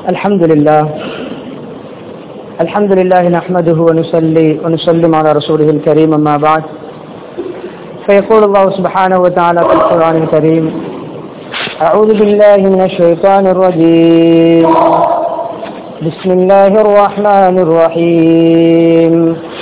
الحمد لله الحمد لله نحمده ونصلي ونسلم على رسوله الكريم أما بعد فيقول الله سبحانه وتعالى في القرآن الكريم أعوذ بالله من الشيطان الرجيم بسم الله الرحمن الرحيم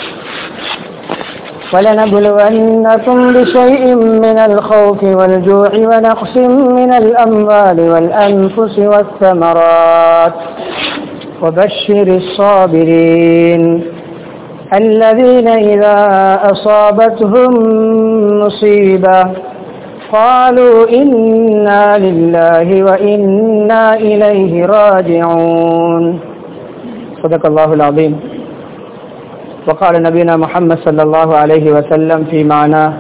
ولنبلونكم بشيء من الخوف والجوع ونقص من الأموال والأنفس والثمرات وبشر الصابرين الذين إذا أصابتهم مصيبة قالوا إنا لله وإنا إليه راجعون صدق الله العظيم وقال نبينا محمد صلى الله عليه وسلم في معناه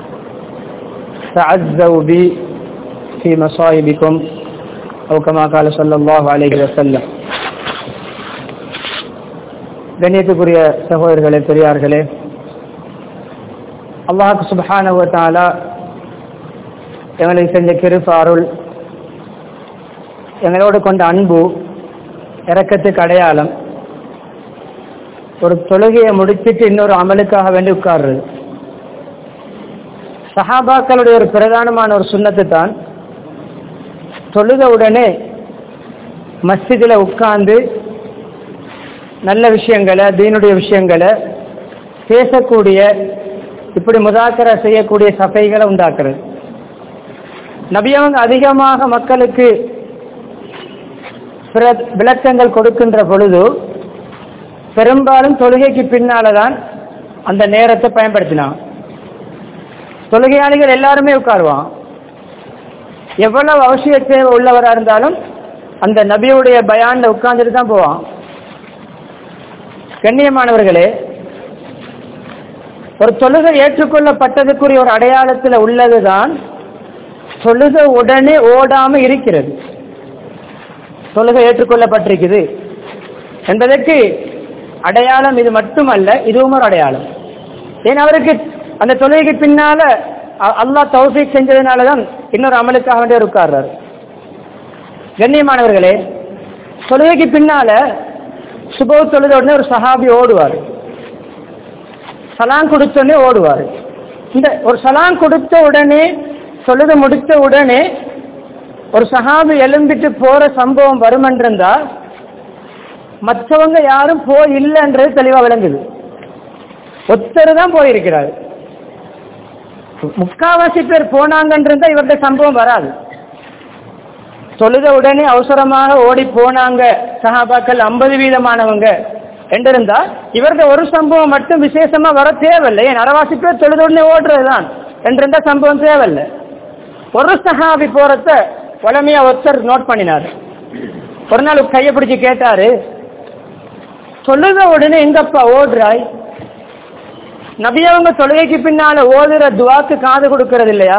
تعزوا بي في مصائبكم أو كما قال صلى الله عليه وسلم கண்ணியத்துக்குரிய சகோதரர்களே பெரியார்களே அல்லாஹு சுபஹானவத்தாலா எங்களுக்கு செஞ்ச கிருப்ப அருள் எங்களோடு கொண்ட அன்பு இறக்கத்துக்கு அடையாளம் ஒரு தொழுகையை முடிச்சிட்டு இன்னொரு அமலுக்காக வேண்டி உட்கார்றது சஹாபாக்களுடைய ஒரு பிரதானமான ஒரு சுண்ணத்து தான் தொழுத உடனே மஸ்ஜிதில் உட்கார்ந்து நல்ல விஷயங்களை தீனுடைய விஷயங்களை பேசக்கூடிய இப்படி முதாக்கர செய்யக்கூடிய சபைகளை உண்டாக்குறது நபியவங்க அதிகமாக மக்களுக்கு விளக்கங்கள் கொடுக்கின்ற பொழுது பெரும்பாலும் தொழுகைக்கு பின்னால தான் அந்த நேரத்தை பயன்படுத்தினான் தொழுகையாளிகள் எல்லாருமே உட்காருவான் எவ்வளவு அவசிய தேவை உள்ளவராக இருந்தாலும் அந்த நபியுடைய பயான்ல உட்கார்ந்துட்டு தான் போவான் கண்ணியமானவர்களே ஒரு தொழுகை ஏற்றுக்கொள்ளப்பட்டதுக்குரிய ஒரு அடையாளத்தில் உள்ளதுதான் தொழுகை உடனே ஓடாம இருக்கிறது தொழுகை ஏற்றுக்கொள்ளப்பட்டிருக்குது என்பதற்கு அடையாளம் இது மட்டுமல்ல இதுவும் ஒரு அடையாளம் ஏன் அவருக்கு அந்த தொழுகைக்கு பின்னால அல்லாஹ் தௌஃபீக் செஞ்சதுனாலதான் இன்னொரு அமலுக்காக வேண்டிய உட்கார்றாரு கண்ணியமானவர்களே தொழுகைக்கு பின்னால சுபோ தொழுத உடனே ஒரு சஹாபி ஓடுவார் சலான் கொடுத்த உடனே ஓடுவார் இந்த ஒரு சலான் கொடுத்த உடனே தொழுத முடித்த உடனே ஒரு சஹாபி எழும்பிட்டு போற சம்பவம் வருமென்றிருந்தா மற்றவங்க யாரும் போய் இல்லைன்றது தெளிவா விளங்குது ஒத்தர் தான் போயிருக்கிறார் முக்காவாசி பேர் போனாங்கன்றிருந்தா இவருடைய சம்பவம் வராது தொழுத உடனே அவசரமாக ஓடி போனாங்க சஹாபாக்கள் ஐம்பது வீதமானவங்க என்றிருந்தா இவருடைய ஒரு சம்பவம் மட்டும் விசேஷமா வர தேவையில்லை ஏன் அறவாசி பேர் தொழுத உடனே ஓடுறதுதான் என்றிருந்தா சம்பவம் தேவையில்லை ஒரு சஹாபி போறத உடமையா ஒருத்தர் நோட் பண்ணினார் ஒரு நாள் கையை பிடிச்சு கேட்டாரு தொழுத உடனே எங்கப்பா ஓடுறாய் நபியவங்க தொழுகைக்கு பின்னால ஓதுற துவாக்கு காது கொடுக்கறது இல்லையா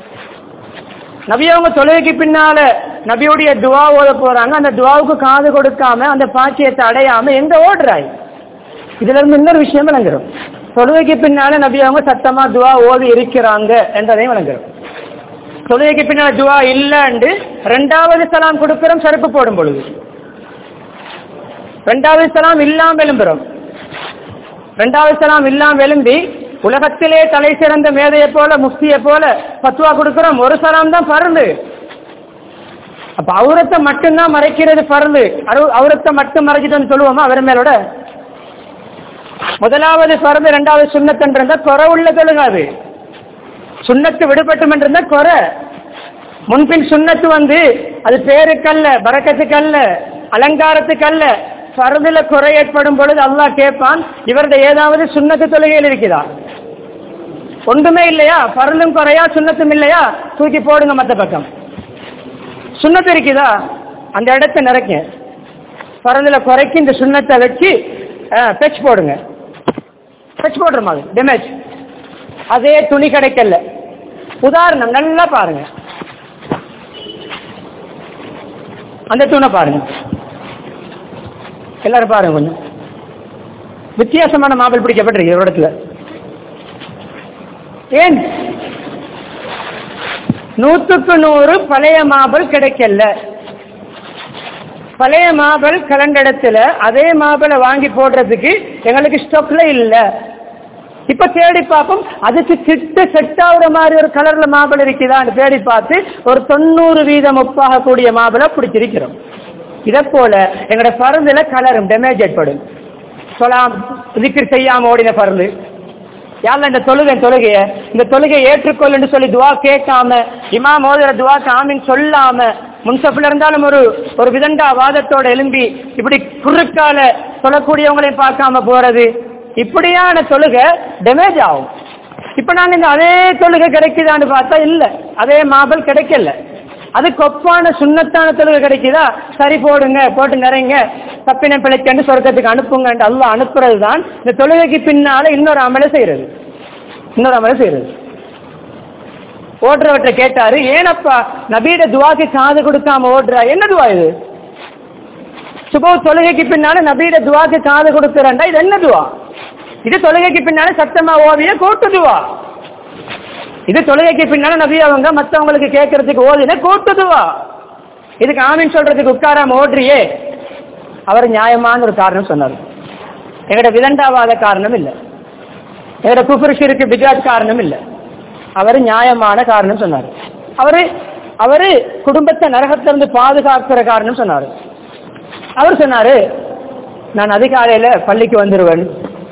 நபியவங்க தொழுகைக்கு பின்னால நபியுடைய துவா ஓத போறாங்க அந்த துவாவுக்கு காது கொடுக்காம அந்த பாக்கியத்தை அடையாம எங்க ஓடுறாய் இதுல இருந்து இன்னொரு விஷயம் விளங்குறோம் தொழுகைக்கு பின்னால நபியவங்க சத்தமா துவா ஓதி இருக்கிறாங்க என்றதையும் விளங்குறோம் தொழுகைக்கு பின்னால துவா இல்லைன்னு ரெண்டாவது சலாம் கொடுக்கிறோம் செருப்பு போடும் பொழுது ரெண்டாவது சலாம் இல்லாம எழும்புறோம் ரெண்டாவது சலாம் இல்லாம எழும்பி உலகத்திலே தலை சிறந்த மேதையை போல முஃப்தியை போல பத்துவா கொடுக்கிறோம் ஒரு சலாம் தான் பறந்து அப்ப அவுரத்தை மட்டும்தான் மறைக்கிறது பறந்து அவுரத்தை மட்டும் மறைச்சிட்டு சொல்லுவோமா அவர் மேலோட முதலாவது பறந்து ரெண்டாவது சுண்ணத்தன்றிருந்தா குறை உள்ள தொழுகாது சுண்ணத்து விடுபட்டும் என்றிருந்தா குறை முன்பின் சுண்ணத்து வந்து அது பேருக்கல்ல பறக்கத்துக்கல்ல அலங்காரத்துக்கல்ல பரதுல குறை ஏற்படும் பொழுது அல்லாஹ் கேட்பான் இவரது ஏதாவது சுண்ணத்து தொழுகையில் இருக்குதா ஒன்றுமே இல்லையா பரலும் குறையா சுண்ணத்தும் இல்லையா தூக்கி போடுங்க மத்த பக்கம் சுண்ணத்து இருக்குதா அந்த இடத்த நிறைக்க பரதுல குறைக்கு இந்த சுண்ணத்தை வச்சு பெச் போடுங்க பெச் போடுற மாதிரி டேமேஜ் அதே துணி கிடைக்கல உதாரணம் நல்லா பாருங்க அந்த தூணை பாருங்க எல்லாரும் பாருங்க கொஞ்சம் வித்தியாசமான மாபிள் பிடிக்கப்பட்டிருக்கு ஒரு இடத்துல ஏன் நூற்றுக்கு நூறு பழைய மாபிள் கிடைக்கல பழைய மாபல் கலண்டடத்துல அதே மாபலை வாங்கி போடுறதுக்கு எங்களுக்கு ஸ்டாக்ல இல்ல இப்ப தேடி பார்ப்போம் அதுக்கு கிட்ட செட் ஆகுற மாதிரி ஒரு கலர்ல மாபல் இருக்குதான்னு தேடி பார்த்து ஒரு தொண்ணூறு வீதம் ஒப்பாக கூடிய மாபலை பிடிச்சிருக்கிறோம் இதை போல எங்களோட பருந்துல கலரும் டேமேஜ் ஏற்படும் சொல்லாம் திக்ர் செய்யாம ஓடின பருந்து யாரில் இந்த தொழுகை தொழுகைய இந்த தொழுகையை ஏற்றுக்கொள்ளுன்னு சொல்லி துவா கேட்காம இமாம் ஓதுற துவா காமின்னு சொல்லாம முன்சப்பில் இருந்தாலும் ஒரு ஒரு விதண்டா வாதத்தோட எழும்பி இப்படி குறுக்கால சொல்லக்கூடியவங்களையும் பார்க்காம போறது இப்படியான தொழுகை டேமேஜ் ஆகும் இப்ப நாங்க இந்த அதே தொழுகை கிடைக்குதான்னு பார்த்தா இல்ல அதே மாபல் கிடைக்கல அது கொப்பான சுண்ணத்தான தொழுகை கிடைக்குதா சரி போடுங்க போட்டு நிறைங்க தப்பின பிழைக்கண்டு சொர்க்கத்துக்கு அனுப்புங்க அல்ல அனுப்புறது தான் இந்த தொழுகைக்கு பின்னால இன்னொரு அமலை செய்யறது இன்னொரு அமலை செய்யறது ஓடுறவற்றை கேட்டாரு ஏனப்பா நபீட துவாக்கு காது கொடுக்காம ஓடுறா என்ன துவா இது சுபோ தொழுகைக்கு பின்னால நபீட துவாக்கு காது கொடுக்குறா இது என்ன துவா இது தொழுகைக்கு பின்னால சத்தமா ஓவிய கூட்டு துவா இது தொழுகைக்கு பின்னால நபி அவங்க மத்தவங்களுக்கு கேட்கறதுக்கு ஓதின கூட்டுதுவா இதுக்கு ஆமின் சொல்றதுக்கு உட்காராம ஓடுறியே அவர் நியாயமான ஒரு காரணம் சொன்னார் எங்கட விதண்டாவாத காரணம் இல்லை எங்கட குஃபுருஷிற்கு பிஜாத் காரணம் இல்லை அவர் நியாயமான காரணம் சொன்னார் அவரு அவரு குடும்பத்தை நரகத்திலிருந்து பாதுகாக்கிற காரணம் சொன்னார் அவர் சொன்னாரு நான் அதிகாலையில பள்ளிக்கு வந்துருவேன்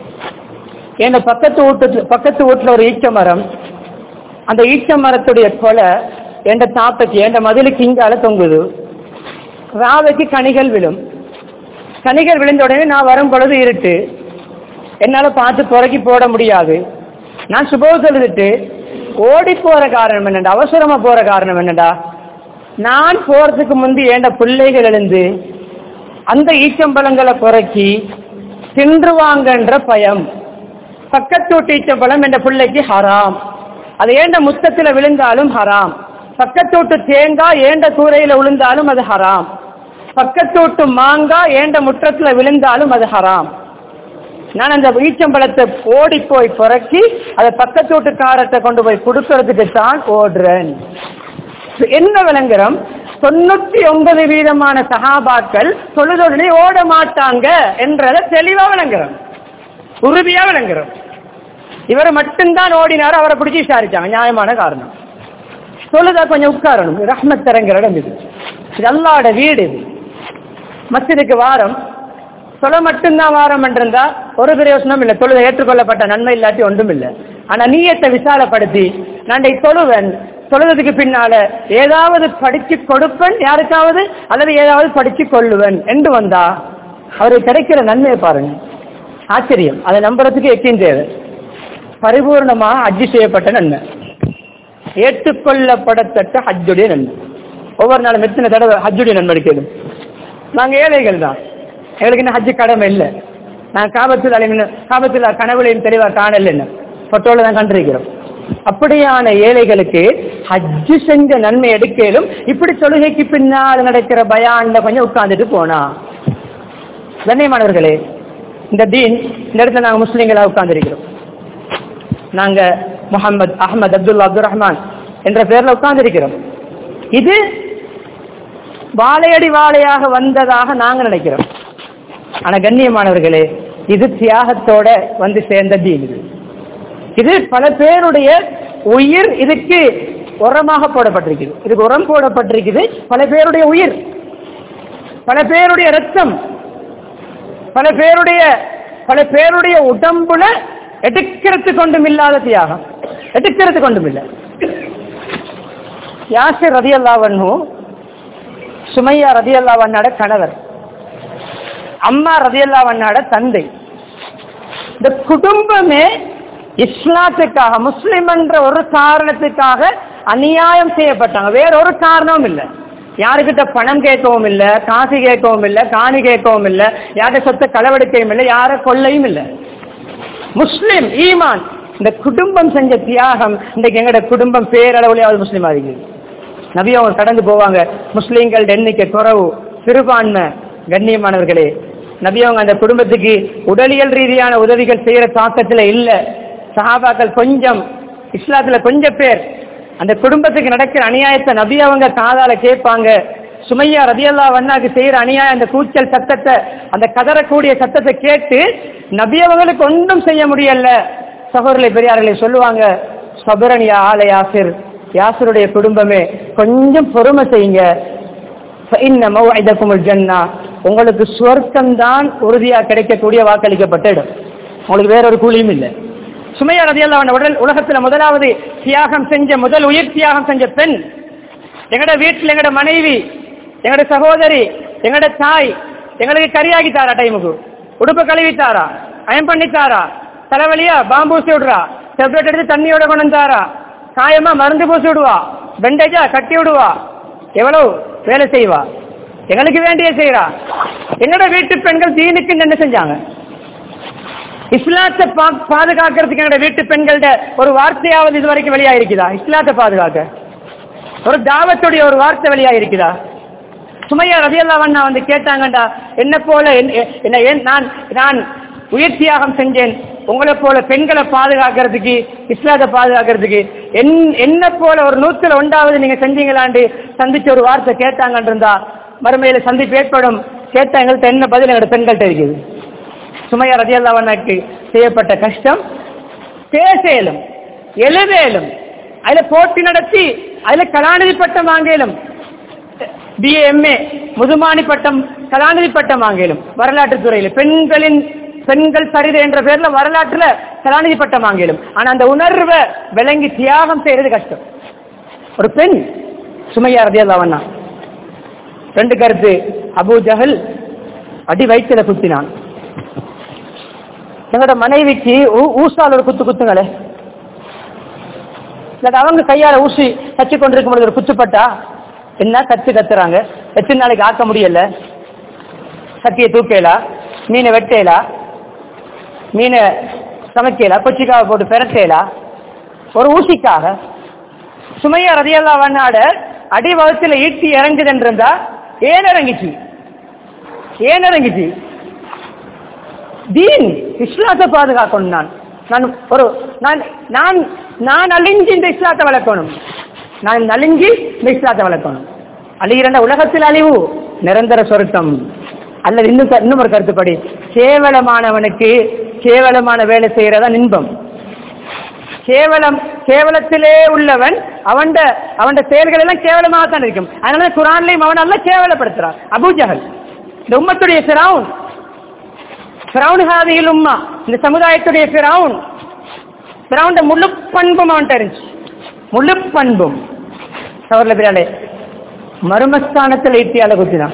என் பக்கத்து வீட்டு பக்கத்து வீட்டுல ஒரு ஈச்ச மரம் அந்த ஈச்ச மரத்துடைய கொலை எந்த தாப்பைக்கு எந்த மதிலுக்கு இங்கால தொங்குது ராவைக்கு கனிகள் விழும் கனிகள் விழுந்த உடனே நான் வரும் பொழுது இருட்டு என்னால பார்த்து புறக்கி போட முடியாது நான் சுபோ சொல்லிட்டு ஓடி போற காரணம் என்னடா அவசரமா போற காரணம் என்னடா நான் போறதுக்கு முந்தி ஏண்ட பிள்ளைகள் எழுந்து அந்த ஈச்சம்பழங்களை குறைக்கி தின்றுவாங்கன்ற பயம் பக்கத்து வீட்டு ஈச்சம்பழம் என்ற பிள்ளைக்கு ஹராம் அது ஏண்ட முத்தத்துல விழுந்தாலும் ஹராம் பக்கத்தோட்டு தேங்காய் ஏண்ட கூரையில விழுந்தாலும் அது ஹராம் பக்கத்தோட்டு மாங்காய் ஏண்ட முற்றத்துல விழுந்தாலும் அது ஹராம் நான் அந்த ஈச்சம்பழத்தை ஓடி போய் புறக்கி அதை பக்கத்தோட்டுக்காரத்தை கொண்டு போய் கொடுக்கறதுக்கு தான் ஓடுறேன் என்ன விளங்குறோம் தொண்ணூத்தி ஒன்பது வீதமான சகாபாக்கள் தொழுதொடனே ஓட மாட்டாங்க என்றதை தெளிவா விளங்குறோம் உறுதியா விளங்குறோம் இவர் மட்டும்தான் ஓடினார் அவரை பிடிச்சி விசாரிச்சாங்க நியாயமான காரணம் தொழுதா கொஞ்சம் உட்காரணும் ரஹ்மத் தரங்கிற இடம் இது இது அல்லாட வீடு இது மஸ்ஜிதுக்கு வாரம் தொலை மட்டும்தான் வாரம் என்றிருந்தா ஒரு பிரயோசனம் இல்லை தொழுதை ஏற்றுக்கொள்ளப்பட்ட நன்மை இல்லாட்டி ஒன்றும் இல்லை ஆனா நீயத்தை விசாலப்படுத்தி நான் தொழுவன் தொழுவதுக்கு பின்னால ஏதாவது படிச்சு கொடுப்பேன் யாருக்காவது அல்லது ஏதாவது படிச்சு கொள்ளுவன் என்று வந்தா அவருக்கு கிடைக்கிற நன்மையை பாருங்க ஆச்சரியம் அதை நம்புறதுக்கு எக்கையும் தேவை பரிபூர்ணமா ஹஜ்ஜு செய்யப்பட்ட நன்மை ஏற்றுக்கொள்ளப்படத்தக்க ஹஜ்ஜுடைய நன்மை ஒவ்வொரு நாளும் எத்தனை தடவை ஹஜ்ஜுடைய நன்மை எடுக்கணும் நாங்க ஏழைகள் தான் எங்களுக்கு இன்னும் ஹஜ்ஜு கடமை இல்லை நான் காபத்தில் அலைமின காபத்தில் கனவுலையும் தெளிவாக காணல என்ன பொட்டோல தான் கண்டிருக்கிறோம் அப்படியான ஏழைகளுக்கு ஹஜ்ஜு செஞ்ச நன்மை எடுக்கலும் இப்படி தொழுகைக்கு பின்னால் நடக்கிற பயான்ல கொஞ்சம் உட்கார்ந்துட்டு போனா கண்ணியமானவர்களே இந்த தீன் இந்த இடத்துல நாங்க முஸ்லீம்களா உட்கார்ந்துருக்கிறோம் நாங்க முகமது அஹமது அப்துல்லா அப்துல் ரஹ்மான் என்ற பெயர்ல உட்கார்ந்திருக்கிறோம் இது வாழையடி வாழையாக வந்ததாக நாங்க நினைக்கிறோம் ஆனா கண்ணியமானவர்களே இது தியாகத்தோட வந்து சேர்ந்த தீன் இது இது பல பேருடைய உயிர் இதுக்கு உரமாக போடப்பட்டிருக்குது இதுக்கு உரம் போடப்பட்டிருக்குது பல பேருடைய உயிர் பல பேருடைய ரத்தம் பல பேருடைய பல பேருடைய உடம்புல எடுக்கிறது கொண்டும் இல்லாத தியாகம் எடுக்கிறது கொண்டும் இல்லை யாசிர் ரதி அல்லாவன்னு சுமையா ரதி அல்லாவண்ணாட கணவர் அம்மா ரதி அல்லாவண்ணாட தந்தை இந்த குடும்பமே இஸ்லாத்துக்காக முஸ்லிம் என்ற ஒரு காரணத்துக்காக அநியாயம் செய்யப்பட்டாங்க வேற ஒரு காரணமும் இல்லை யாருக்கிட்ட பணம் கேட்கவும் இல்லை காசு கேட்கவும் இல்லை காணி கேட்கவும் இல்லை யார்கிட்ட சொத்தை களவெடுக்கவும் இல்லை யார கொள்ளையும் இல்லை முஸ்லிம் ஈமான் இந்த குடும்பம் செஞ்ச தியாகம் இன்றைக்கு எங்கட குடும்பம் பேரளவுலையாவது முஸ்லீம் ஆகிக்குது நபி அவங்க கடந்து போவாங்க முஸ்லீம்கள் எண்ணிக்கை குறவு சிறுபான்மை கண்ணியமானவர்களே நபி அவங்க அந்த குடும்பத்துக்கு உடலியல் ரீதியான உதவிகள் செய்யற தாக்கத்துல இல்ல சஹாபாக்கள் கொஞ்சம் இஸ்லாத்துல கொஞ்சம் பேர் அந்த குடும்பத்துக்கு நடக்கிற அநியாயத்தை நபி அவங்க காதால கேட்பாங்க சுமையா ரதியல்லா வண்ணாக்கு செய்யற அநியாய அந்த கூச்சல் சத்தத்தை அந்த கதறக்கூடிய சத்தத்தை கேட்டு நபி அவங்களுக்கு ஒன்றும் செய்ய முடியல சகோதரர்களை பெரியார்களை சொல்லுவாங்க சபரனியா ஆல யாசிர் யாசருடைய குடும்பமே கொஞ்சம் பொறுமை செய்யுங்க فإن موعدكم الجنة. உங்களுக்கு சுவர்க்கம் தான் உறுதியா கிடைக்கக்கூடிய வாக்களிக்கப்பட்ட இடம் உங்களுக்கு வேற ஒரு கூலியும் இல்லை சுமையா ரதியல்லா உடல் உலகத்துல முதலாவது தியாகம் செஞ்ச முதல் உயிர் தியாகம் செஞ்ச பெண் எங்கட வீட்டுல எங்கட மனைவி எங்கட சகோதரி எங்கட தாய் எங்களுக்கு கரியாகி தாரா டைமுக்கு உடுப்பு கழுவி தாரா அயம் பண்ணி தாரா தலைவலியா பாம்பூசி விடுறா செப்ரேட் எடுத்து தண்ணியோட கொண்டு வந்து தாரா காயமா மருந்து பூசி விடுவா பெண்டேஜா கட்டி விடுவா எவ்வளவு வேலை செய்வா எங்களுக்கு வேண்டிய செய்யறா எங்கட வீட்டு பெண்கள் தீனுக்கு என்ன செஞ்சாங்க இஸ்லாத்தை பா- பாதுகாக்கிறதுக்கு எங்கட வீட்டு பெண்கள்ட ஒரு வார்த்தையாவது இது வரைக்கும் வெளியாயிருக்குதா இஸ்லாத்தை பாதுகாக்க ஒரு தாவத்துடைய ஒரு வார்த்தை வெளியாயிருக்குதா சுமையா ரதியல்லாவண்ணா வந்து கேட்டாங்கண்டா என்ன போல என்- எ- என்ன ஏன் நான் நான் உயிர் தியாகம் செஞ்சேன் உங்களை போல பெண்களை பாதுகாக்கிறதுக்கு இஸ்லாத்தை பாதுகாக்கிறதுக்கு என் என்ன போல ஒரு நூத்துல ஒன்றாவது நீங்க செஞ்சீங்களாண்டு சந்திச்ச ஒரு வார்த்தை கேட்டாங்கன்னு இருந்தா மறுமையில சந்திப்பு ஏற்படும் கேட்டா எங்கள்கிட்ட என்ன பதில் எங்களோட பெண்கள்கிட்ட இருக்குது சுமையா ரதியல்லாவண்ணாக்கு செய்யப்பட்ட கஷ்டம் பேசேலும் எழுதேலும் அதுல போட்டி நடத்தி அதுல கலாநிதி பட்டம் வாங்கலும் பிஏஎம்ஏ முதுமானி பட்டம் கலாநிதி பட்டம் வாங்கலும் வரலாற்று துறையில் பெண்களின் பெண்கள் சரிதை என்ற பேர்ல வரலாற்றுல கலாநிதி பட்டம் வாங்கலும் ஆனா அந்த உணர்வை விளங்கி தியாகம் செய்யறது கஷ்டம் ஒரு பெண் சுமையா ரதியல்லாவண்ணா ரெண்டு கருத்து அபூ ஜஹல் அடி வயிற்றுல குத்தினான் எங்களோட மனைவிக்கு ஊ- ஊசால ஒரு குத்து குத்துங்களே இல்லாட்டி அவங்க கையால ஊசி கச்சு கொண்டிருக்கும் பொழுது ஒரு குத்துப்பட்டா என்ன கத்து கத்துறாங்க எத்தனை நாளைக்கு ஆக்க முடியல சட்டியை தூக்கலா மீனை வெட்டேலா மீனை சமைக்கலா கொச்சிக்காவை போட்டு பெரட்டேலா ஒரு ஊசிக்காக சுமையா ரதியல்லா வண்ணாட அடி வகுத்துல ஈட்டி இறங்குதுன்னு இருந்தா ஏன் இறங்கிச்சு ஏன் இறங்கிச்சு தீன் இஸ்லாத்தை பாதுகாக்கணும் நான் நான் ஒரு நான் நான் நான் அழிஞ்சு இந்த இஸ்லாத்தை வளர்க்கணும் நான் நலிஞ்சு இந்த இஸ்லாத்தை வளர்க்கணும் அழிகிறண்ட உலகத்தில் அழிவு நிரந்தர சொருக்கம் அல்லது இன்னும் க- இன்னும் ஒரு கருத்துப்படி கேவலமானவனுக்கு கேவலமான வேலை செய்யறதா இன்பம் கேவலம் கேவலத்திலே உள்ளவன் அவன்ட அவன்ட செயல்கள் எல்லாம் கேவலமாகத்தான் இருக்கும் அதனால குரான்லையும் அவன் அல்ல கேவலப்படுத்துறான் அபூஜஹல் இந்த உம்மத்துடைய சிராவுன் ஃபிரௌன் ஹாதியில் உம்மா இந்த சமுதாயத்துடைய ஃபிரௌன் ஃபிரௌண்ட முழு பண்பும் அவன்கிட்ட இருந்துச்சு முழு பண்பும் சவர்ல பிராலே மர்மஸ்தானத்தில் ஈட்டியால குத்தினான்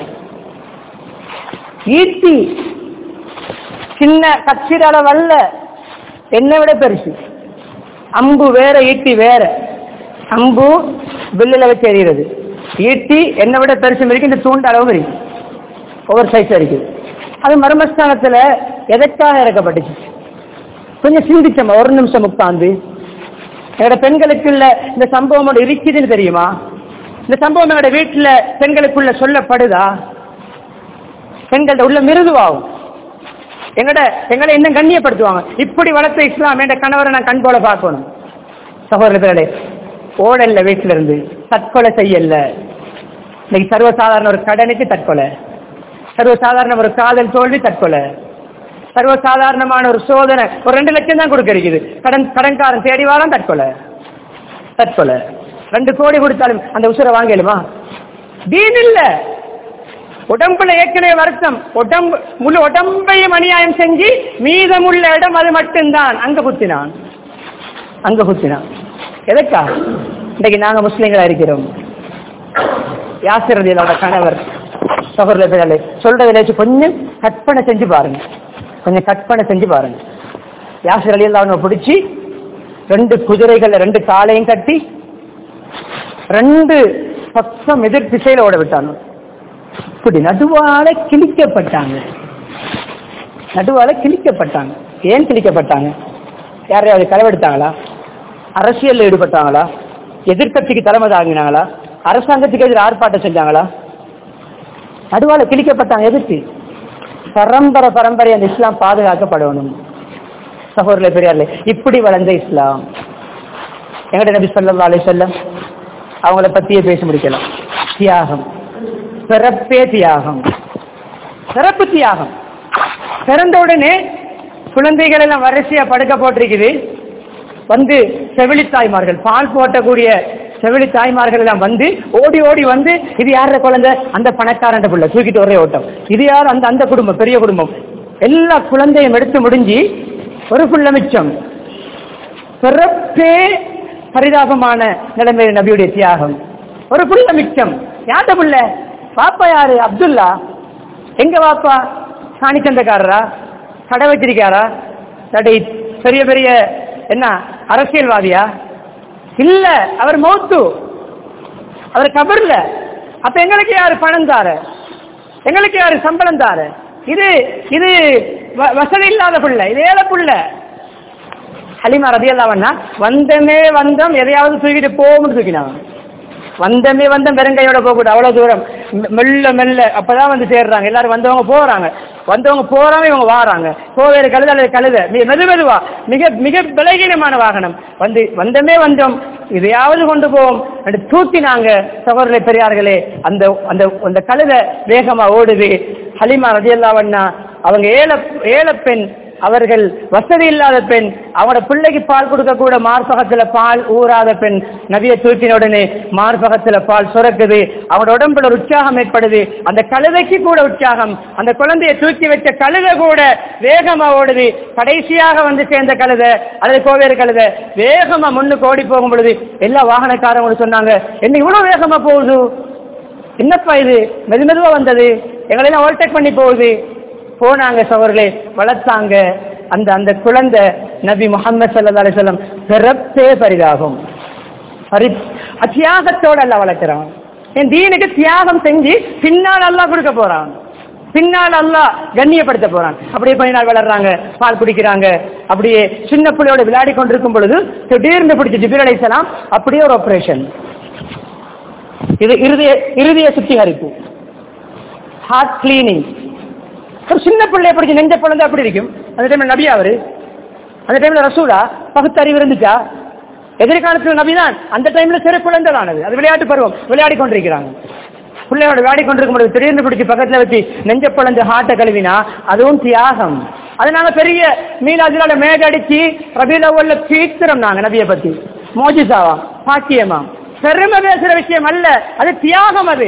ஈட்டி சின்ன கச்சிர அளவல்ல என்னை விட பெருசு அம்பு வேற ஈட்டி வேற அம்பு வில்லுல வச்சு எறிகிறது ஈட்டி என்னை விட பெருசு இருக்கு இந்த தூண்ட அளவு இருக்கு ஒவ்வொரு சைஸ் இருக்குது அது மர்மஸ்தானத்துல எதற்காக இறக்கப்பட்டுச்சு கொஞ்சம் சிந்திச்சோமா ஒரு நிமிஷம் உட்காந்து எங்களோட பெண்களுக்குள்ள இந்த சம்பவம் ஒண்ணு இருக்குதுன்னு தெரியுமா இந்த சம்பவம் எங்களோட வீட்டுல பெண்களுக்குள்ள சொல்லப்படுதா பெண்கள்ட்ட உள்ள மிருதுவாகும் எங்கட எங்களை இன்னும் கண்ணியப்படுத்துவாங்க இப்படி வளர்த்த இஸ்லாம் என்ற கணவரை நான் கண் போல பார்க்கணும் சகோதரர்களே ஓடல்ல வீட்டுல இருந்து தற்கொலை செய்யல இன்னைக்கு சர்வசாதாரண ஒரு கடனுக்கு தற்கொலை சர்வசாதாரண ஒரு காதல் தோல்வி தற்கொலை சர்வசாதாரணமான ஒரு சோதனை ஒரு ரெண்டு லட்சம் தான் கொடுக்க இருக்குது கடன் கடன்காரன் தேடி வாரம் தற்கொலை தற்கொலை ரெண்டு கோடி கொடுத்தாலும் அந்த உசுரை வாங்கலுமா தீன் இல்ல உடம்புல ஏற்கனவே வருத்தம் உடம்பு முழு உடம்பையும் அநியாயம் செஞ்சு மீதமுள்ள இடம் அது மட்டும்தான் அங்க குத்தினான் அங்க குத்தினான் எதற்கா இன்னைக்கு நாங்க முஸ்லிம்களா இருக்கிறோம் யாசிரதியோட கணவர் சகோதரர்களே சொல்றதுல வச்சு கொஞ்சம் கற்பனை செஞ்சு பாருங்க கொஞ்சம் கற்பனை செஞ்சு பாருங்க யாசிர் அலி அவங்க பிடிச்சி ரெண்டு குதிரைகள் ரெண்டு காலையும் கட்டி ரெண்டு பக்கம் எதிர் திசையில ஓட விட்டாங்க இப்படி நடுவால கிழிக்கப்பட்டாங்க நடுவால கிழிக்கப்பட்டாங்க ஏன் கிழிக்கப்பட்டாங்க யாரையாவது களவெடுத்தாங்களா அரசியல்ல ஈடுபட்டாங்களா எதிர்க்கட்சிக்கு தலைமை தாங்கினாங்களா அரசாங்கத்துக்கு எதிர் ஆர்ப்பாட்டம் செஞ்சாங்களா நடுவால கிழிக்கப்பட்டாங்க எதிர்த்து பரம்பரை பரம்பரை அந்த இஸ்லாம் பாதுகாக்கப்படணும் சகோதரர்களே பெரியார்களே இப்படி வளர்ந்த இஸ்லாம் எங்கட நபி ஸல்லல்லாஹு அலைஹி வஸல்லம் அவங்கள பத்தியே பேச முடிக்கலாம் தியாகம் பிறப்பே தியாகம் பிறப்பு தியாகம் பிறந்த உடனே குழந்தைகள் எல்லாம் வரிசையா படுக்க போட்டிருக்குது வந்து செவிலி தாய்மார்கள் பால் போட்டக்கூடிய செவிலி தாய்மார்கள் எல்லாம் வந்து ஓடி ஓடி வந்து இது யார குழந்தை அந்த பணக்காரன் பிள்ளை தூக்கிட்டு ஒரே ஓட்டம் இது யார் அந்த அந்த குடும்பம் பெரிய குடும்பம் எல்லா குழந்தையும் எடுத்து முடிஞ்சு ஒரு புள்ள மிச்சம் பிறப்பே பரிதாபமான நிலைமையில் நபியுடைய தியாகம் ஒரு புள்ள மிச்சம் யார்ட புள்ள பாப்பா யாரு அப்துல்லா எங்க பாப்பா சாணிச்சந்தக்காரரா கடை வச்சிருக்காரா இல்லாட்டி பெரிய பெரிய என்ன அரசியல்வாதியா இல்ல அவர் மௌத்து அவர் கபர்ல அப்ப எங்களுக்கு யாரு பணம் தார எங்களுக்கு யாரு சம்பளம் தார இது இது வ- வசதி இல்லாத பிள்ளை இது ஏழை பிள்ளை ஹலிமா ரதியல்லாவண்ணா வந்தமே வந்தோம் எதையாவது தூக்கிட்டு போகும்னு தூக்கினாங்க வந்தமே வந்தோம் வெறுங்கையோட போகக்கூடாது அவ்வளவு தூரம் மெ- மெல்ல மெல்ல அப்பதான் வந்து சேர்றாங்க எல்லாரும் வந்தவங்க போறாங்க வந்தவங்க போறாங்க இவங்க வாராங்க கோவேறு கழுத அல்லது கழுத மிக மெது மெதுவா மிக மிக விலகீனமான வாகனம் வந்து வந்தமே வந்தோம் இதையாவது கொண்டு போவோம் என்று தூக்கினாங்க சகோதரர்களே பெரியார்களே அந்த அந்த அந்த கழுத வேகமா ஓடுது ஹலிமா ரதியல்லாவண்ணா அவங்க ஏழ ஏழ பெண் அவர்கள் வசதி இல்லாத பெண் அவங்களோட பிள்ளைக்கு பால் கொடுக்க கூட மார்பகத்துல பால் ஊறாத பெண் நபியை தூக்கின உடனே மார்பகத்துல பால் சுரக்குது அவனோட உடம்புல ஒரு உற்சாகம் ஏற்படுது அந்த கழுதைக்கு கூட உற்சாகம் அந்த குழந்தையை தூக்கி வச்ச கழுதை கூட வேகமா ஓடுது கடைசியாக வந்து சேர்ந்த கழுதை அல்லது கோவேறு கழுதை வேகமா முன்னுக்கு ஓடி போகும் பொழுது எல்லா வாகனக்காரங்களும் சொன்னாங்க என்ன இவ்வளவு வேகமா போகுது என்னப்பா இது மெது மெதுவா வந்தது எங்களெல்லாம் ஓவர்டேக் பண்ணி போகுது போனாங்க சவர்களே வளர்த்தாங்க அந்த அந்த குழந்தை நபி முகமது சல்லா அலிசல்லம் பிறப்பே பரிதாகும் பரி தியாகத்தோட அல்ல வளர்க்கிறான் என் தீனுக்கு தியாகம் செஞ்சு பின்னால் அல்லாஹ் கொடுக்க போறான் பின்னால் அல்லாஹ் கண்ணியப்படுத்த போறான் அப்படியே கொஞ்ச நாள் வளர்றாங்க பால் குடிக்கிறாங்க அப்படியே சின்ன பிள்ளையோட விளையாடி கொண்டிருக்கும் பொழுது திடீர்னு பிடிச்சி ஜிபிர் அலைசலாம் அப்படியே ஒரு ஆபரேஷன் இது இருதய இருதய சுத்திகரிப்பு ஹார்ட் கிளீனிங் ஒரு சின்ன பிள்ளைய பிடிச்சி நெஞ்ச பிறந்து அப்படி இருக்கும் அந்த டைம்ல நபி அவரு அந்த டைம்ல ரசூலா பகுத்தறிவு இருந்துச்சா எதிர்காலத்தில் நபிதான் அந்த டைம்ல சிறு குழந்தை தானது அது விளையாட்டு பருவம் விளையாடி கொண்டிருக்கிறாங்க பிள்ளையோட விளையாடி கொண்டிருக்கும் பொழுது திடீர்னு பிடிச்சி பக்கத்துல வச்சு நெஞ்ச பிளந்து ஹார்ட்டை கழுவினா அதுவும் தியாகம் அது நாங்க பெரிய மீனாஜிலால மேகடிச்சு ரபில உள்ள தீர்த்திரம் நாங்க நபியை பத்தி மோஜிசாவா பாக்கியமா பெருமை பேசுற விஷயம் அல்ல அது தியாகம் அது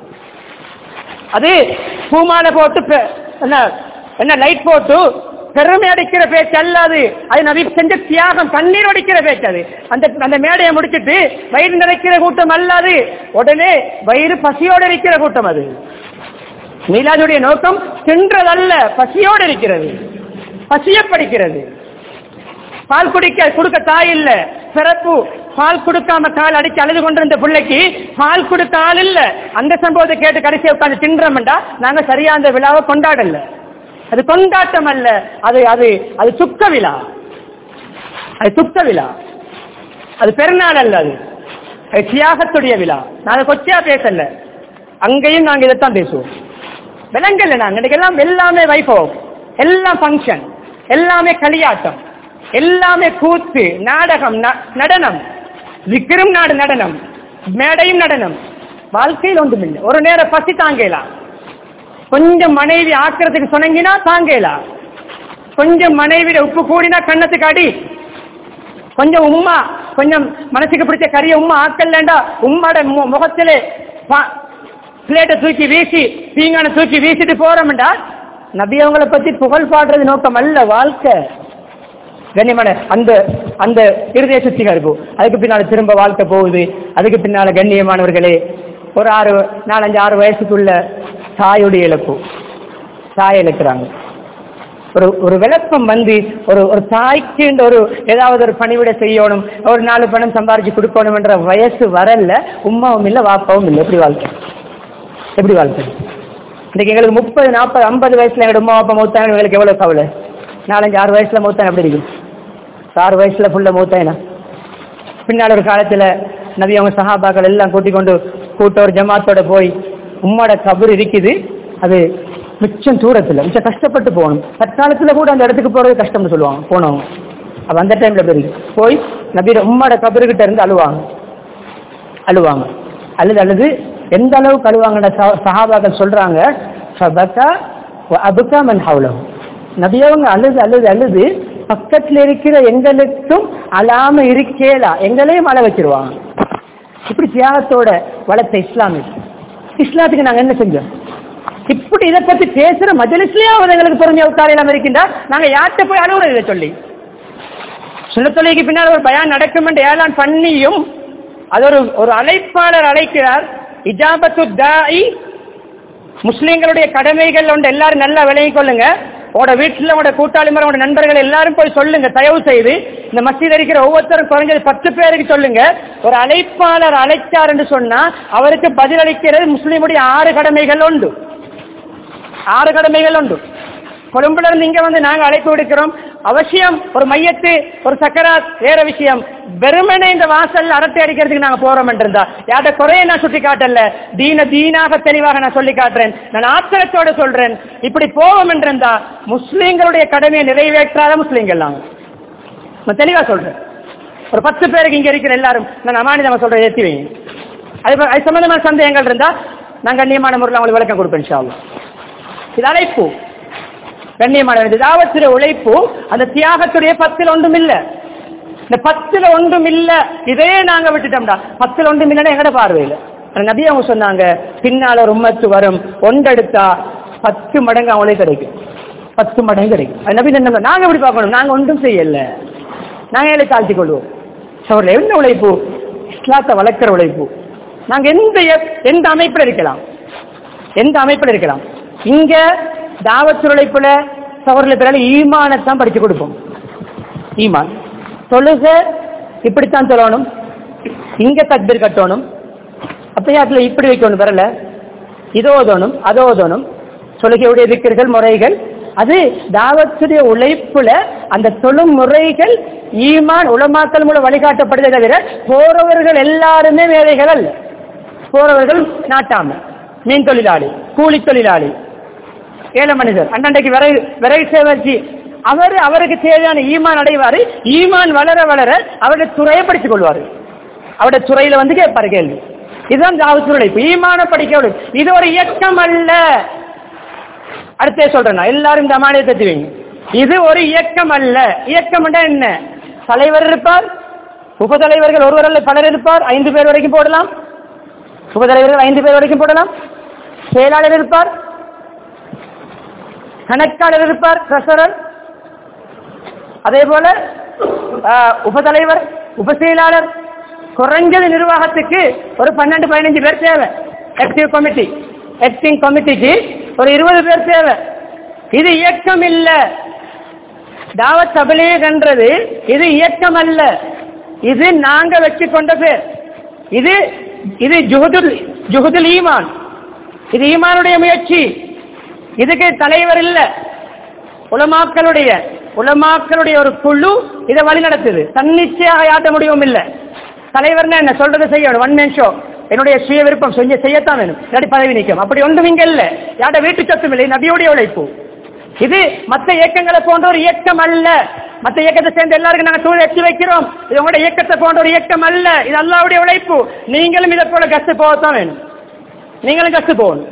அது பூமாலை போட்டு பெ- என்ன என்ன லைட் போட்டு பெருமை அடிக்கிற பேச்சு அல்லாது அது நபி செஞ்ச தியாகம் கண்ணீர் அடிக்கிற பேச்சு அது அந்த அந்த மேடையை முடிச்சிட்டு வயிறு நிறைக்கிற கூட்டம் அல்லாது உடனே வயிறு பசியோடு இருக்கிற கூட்டம் அது மீலாதுடைய நோக்கம் தின்றதல்ல பசியோடு இருக்கிறது பசிய படிக்கிறது பால் குடிக்க கொடுக்க தாய் இல்ல பிறப்பு பால் கொடுக்காம கால் அடிச்சு அழுது கொண்டிருந்த பிள்ளைக்கு பால் கொடுக்க ஆள் இல்ல அந்த சம்பவத்தை கேட்டு கடைசியா உட்கார்ந்து தின்றோம்டா நாங்க சரியா அந்த விழாவை கொண்டாடல அது கொண்டாட்டம் அல்ல அது அது அது துக்க விழா அது துக்க விழா அது பெருநாள் அல்ல அது அது தியாகத்துடைய விழா நாங்க கொச்சையா பேசல அங்கேயும் நாங்க இதைத்தான் பேசுவோம் விலங்கல்ல நாங்க இன்னைக்கு எல்லாம் எல்லாமே வைபவம் எல்லாம் ஃபங்க்ஷன் எல்லாமே களியாட்டம் எல்லாமே கூத்து நாடகம் ந- நடனம் விக்கிரும் நாடு நடனம் மேடையும் நடனம் வாழ்க்கையில் ஒன்றுமில்லை ஒரு நேரம் பசி தாங்கலாம் கொஞ்சம் மனைவி ஆக்கிறதுக்கு சொன்னீங்கன்னா தாங்கலாம் கொஞ்சம் மனைவிட உப்பு கூடினா கண்ணத்துக்கு அடி கொஞ்சம் உம்மா கொஞ்சம் மனசுக்கு பிடிச்ச கறிய உம்மா ஆக்கலண்டா உம்மாட மு- முகத்திலே பிளேட்டை தூக்கி வீசி பீங்கான தூக்கி வீசிட்டு போறோம்டா நபி அவங்கள பத்தி புகழ் பாடுறது நோக்கம் அல்ல வாழ்க்கை கண்ணியமான அந்த அந்த இருதய சுத்திகரிப்பு அதுக்கு பின்னால திரும்ப வாழ்க்கை போகுது அதுக்கு பின்னால கண்ணியமானவர்களே ஒரு ஆறு நாலஞ்சு ஆறு வயசுக்குள்ள தாயுடைய இழப்பு தாய் இழக்கிறாங்க ஒரு ஒரு விளக்கம் வந்து ஒரு ஒரு தாய்க்கு இந்த ஒரு ஏதாவது ஒரு பணிவிட செய்யணும் ஒரு நாலு பணம் சம்பாரிச்சு கொடுக்கணும் என்ற வயசு வரல உமாவும் இல்லை வாப்பாவும் இல்லை எப்படி வாழ்க்கை எப்படி வாழ்க்கை இன்னைக்கு எங்களுக்கு முப்பது நாற்பது ஐம்பது வயசுல எங்களோட உமா அப்பா மூத்தாங்க எங்களுக்கு எவ்வளவு கவலை நாலஞ்சு ஆறு வயசுல மூத்தாங்க எப்படி இருக்கும் ஆறு வயசுல புள்ள மூத்தாயினா பின்னால் ஒரு காலத்துல நபி அவங்க சஹாபாக்கள் எல்லாம் கூட்டிக் கொண்டு கூட்ட ஒரு ஜமாத்தோட போய் உம்மோட கபர் இருக்குது அது மிச்சம் தூரத்துல மிச்சம் கஷ்டப்பட்டு போகணும் தற்காலத்துல கூட அந்த இடத்துக்கு போறது கஷ்டம்னு சொல்லுவாங்க போனவங்க அப்ப அந்த டைம்ல எப்படி இருக்கு போய் நபியோட உம்மோட கபருக்கிட்ட இருந்து அழுவாங்க அழுவாங்க அழுது அழுது எந்த அளவு கழுவாங்கன்ற சஹா- சஹாபாக்கள் சொல்றாங்க ஃபபக்கா வ அபுகா மன் ஹவுலஹு. நபியவங்க அழுது அழுது அழுது பக்கத்துல இருக்கிற எங்களுக்கும் அழாம இருக்கேலா எங்களையும் அழ வச்சிருவாங்க இப்படி தியாகத்தோட வளர்த்த இஸ்லாமிய இஸ்லாத்துக்கு நாங்க என்ன செஞ்சோம் இப்படி இதை பத்தி பேசுற மஜலிஸ்லயே அவர் எங்களுக்கு பொறுமையா உட்கார இல்லாம இருக்கின்றா நாங்க யார்கிட்ட போய் அழுகுறது இதை சொல்லி சுண்ணத்தொலைக்கு பின்னால் ஒரு பயான் நடக்கும் என்று ஏலான் பண்ணியும் அது ஒரு ஒரு அழைப்பாளர் அழைக்கிறார் இஜாபத்து தாஇ முஸ்லிம்களுடைய கடமைகள் ஒன்று எல்லாரும் நல்லா விளங்கிக் கொள்ளுங்க உங்களோட வீட்டில் உங்களோட கூட்டாளி முறை உங்களோட நண்பர்கள் எல்லாரும் போய் சொல்லுங்க தயவு செய்து இந்த மசீத் இருக்கிற ஒவ்வொருத்தரும் குறைஞ்சது பத்து பேருக்கு சொல்லுங்க ஒரு அழைப்பாளர் அழைச்சார் என்று சொன்னா அவருக்கு பதிலளிக்கிறது முஸ்லிமுடைய ஆறு கடமைகள் உண்டு ஆறு கடமைகள் உண்டு கொழும்புல இருந்து இங்க வந்து நாங்க அழைப்பு விடுக்கிறோம் அவசியம் ஒரு மையத்து ஒரு சக்கராத் வேற விஷயம் வெறுமனே இந்த வாசல் அரட்டை அடிக்கிறதுக்கு நாங்க போறோம் என்றிருந்தா யார்ட்ட குறைய நான் சுட்டி காட்டல தீன தீனாக தெளிவாக நான் சொல்லி காட்டுறேன் நான் ஆத்திரத்தோட சொல்றேன் இப்படி போவோம் என்றிருந்தா முஸ்லீம்களுடைய கடமையை நிறைவேற்றாத முஸ்லீம்கள் நாங்க நான் தெளிவா சொல்றேன் ஒரு பத்து பேருக்கு இங்க இருக்கிற எல்லாரும் நான் அமானிதமா சொல்றேன் ஏத்தி வைங்க அது ப- அது சம்பந்தமான சந்தேகங்கள் இருந்தா நான் கண்ணியமான முறையில் உங்களுக்கு விளக்கம் கொடுப்பேன் இன்ஷா அல்லாஹ். இது அழைப்பு கண்ணியமான இது தாவத்துடைய உழைப்பு அந்த தியாகத்துடைய பத்தில் ஒன்றும் இல்ல இந்த பத்துல ஒன்றும் இல்ல இதே நாங்க விட்டுட்டோம்டா பத்துல ஒன்றும் இல்லைன்னா எங்கட பார்வையில் ஆனா நபி அவங்க சொன்னாங்க பின்னால ஒரு உம்மத்து வரும் ஒன்றெடுத்தா பத்து மடங்கு அவங்களே கிடைக்கும் பத்து மடங்கு கிடைக்கும் அது நபி என்ன நாங்க எப்படி பார்க்கணும் நாங்க ஒன்றும் செய்யல நாங்க ஏழை தாழ்த்தி கொள்வோம் அவர்கள் என்ன உழைப்பு இஸ்லாத்தை வளர்க்கிற உழைப்பு நாங்க எந்த எந்த அமைப்பில் இருக்கலாம் எந்த அமைப்பில் இருக்கலாம் இங்க தாவத் உழைப்புல சவரில் பிறகு ஈமானத்தான் படிச்சு கொடுப்போம் ஈமான் தொழுக இப்படித்தான் சொல்லணும் இங்க தக்பீர் கட்டணும் அப்பயாத்துல இப்படி வைக்கணும் வரல இதோ ஓதணும் அதோ ஓதணும் தொழுகையுடைய திக்கர்கள் முறைகள் அது தாவத்துடைய உழைப்புல அந்த தொழும் முறைகள் ஈமான் உலமாக்கல் மூலம் வழிகாட்டப்படுதே தவிர போறவர்கள் எல்லாருமே வேலைகள் அல்ல போறவர்கள் நாட்டாம மீன் தொழிலாளி கூலி தொழிலாளி ஏழை மனிதர் அண்ணண்டைக்கு விறகு விறகு சேவர்ச்சி அவர் அவருக்கு தேவையான ஈமான் அடைவாரு ஈமான் வளர வளர அவருடைய துறையை படித்துக் கொள்வாரு அவருடைய துறையில வந்து கேட்பாரு கேள்வி இதுதான் தாவத்து உழைப்பு ஈமான படிக்க உழைப்பு. இது ஒரு இயக்கம் அல்ல அடுத்தே சொல்றேன் நான். எல்லாரும் இந்த அமானியத்தை தத்துவீங்க இது ஒரு இயக்கம் அல்ல இயக்கம் என்ன தலைவர் இருப்பார் உபதலைவர்கள் ஒருவர் அல்ல பலர் இருப்பார் ஐந்து பேர் வரைக்கும் போடலாம் உபதலைவர்கள் ஐந்து பேர் வரைக்கும் போடலாம் செயலாளர் இருப்பார் கணக்காளர் இருப்பார் ட்ரெஷரர் அதே போல ஆஹ், உபதலைவர் உபசெயலாளர் குறைஞ்சது நிர்வாகத்துக்கு ஒரு பன்னெண்டு பதினஞ்சு பேர் தேவை ஆக்டிவ் கமிட்டி ஆக்டிங் கமிட்டிக்கு ஒரு இருபது பேர் தேவை இது இயக்கம் இல்ல தாவத் தபலீக் என்றது இது இயக்கம் அல்ல இது நாங்க வச்சு கொண்ட பேர் இது இது ஜுஹதுல் ஜுஹதுல் ஈமான் இது ஈமானுடைய முயற்சி இதுக்கு தலைவர் இல்ல உலமாக்களுடைய உலமாக்களுடைய ஒரு குழு இதை வழி நடத்துது தன்னிச்சையாக யாட்ட முடியவும் இல்ல தலைவர்னா என்ன சொல்றதை செய்யணும் ஒன் மேன் ஷோ என்னுடைய சுய விருப்பம் செஞ்ச செய்யத்தான் வேணும் இல்லாட்டி பதவி நீக்கம் அப்படி ஒன்றும் இங்க இல்ல யாட்ட வீட்டு சொத்தும் இல்லை நபியுடைய உழைப்பு இது மத்த இயக்கங்களை போன்ற ஒரு இயக்கம் அல்ல மத்த இயக்கத்தை சேர்ந்த எல்லாருக்கும் நாங்க தூள் எட்டி வைக்கிறோம் இது உங்களோட இயக்கத்தை போன்ற ஒரு இயக்கம் அல்ல இது அல்லாவுடைய உழைப்பு நீங்களும் இதை போல கஷ்டு போகத்தான் வேணும் நீங்களும் கஷ்டு போகணும்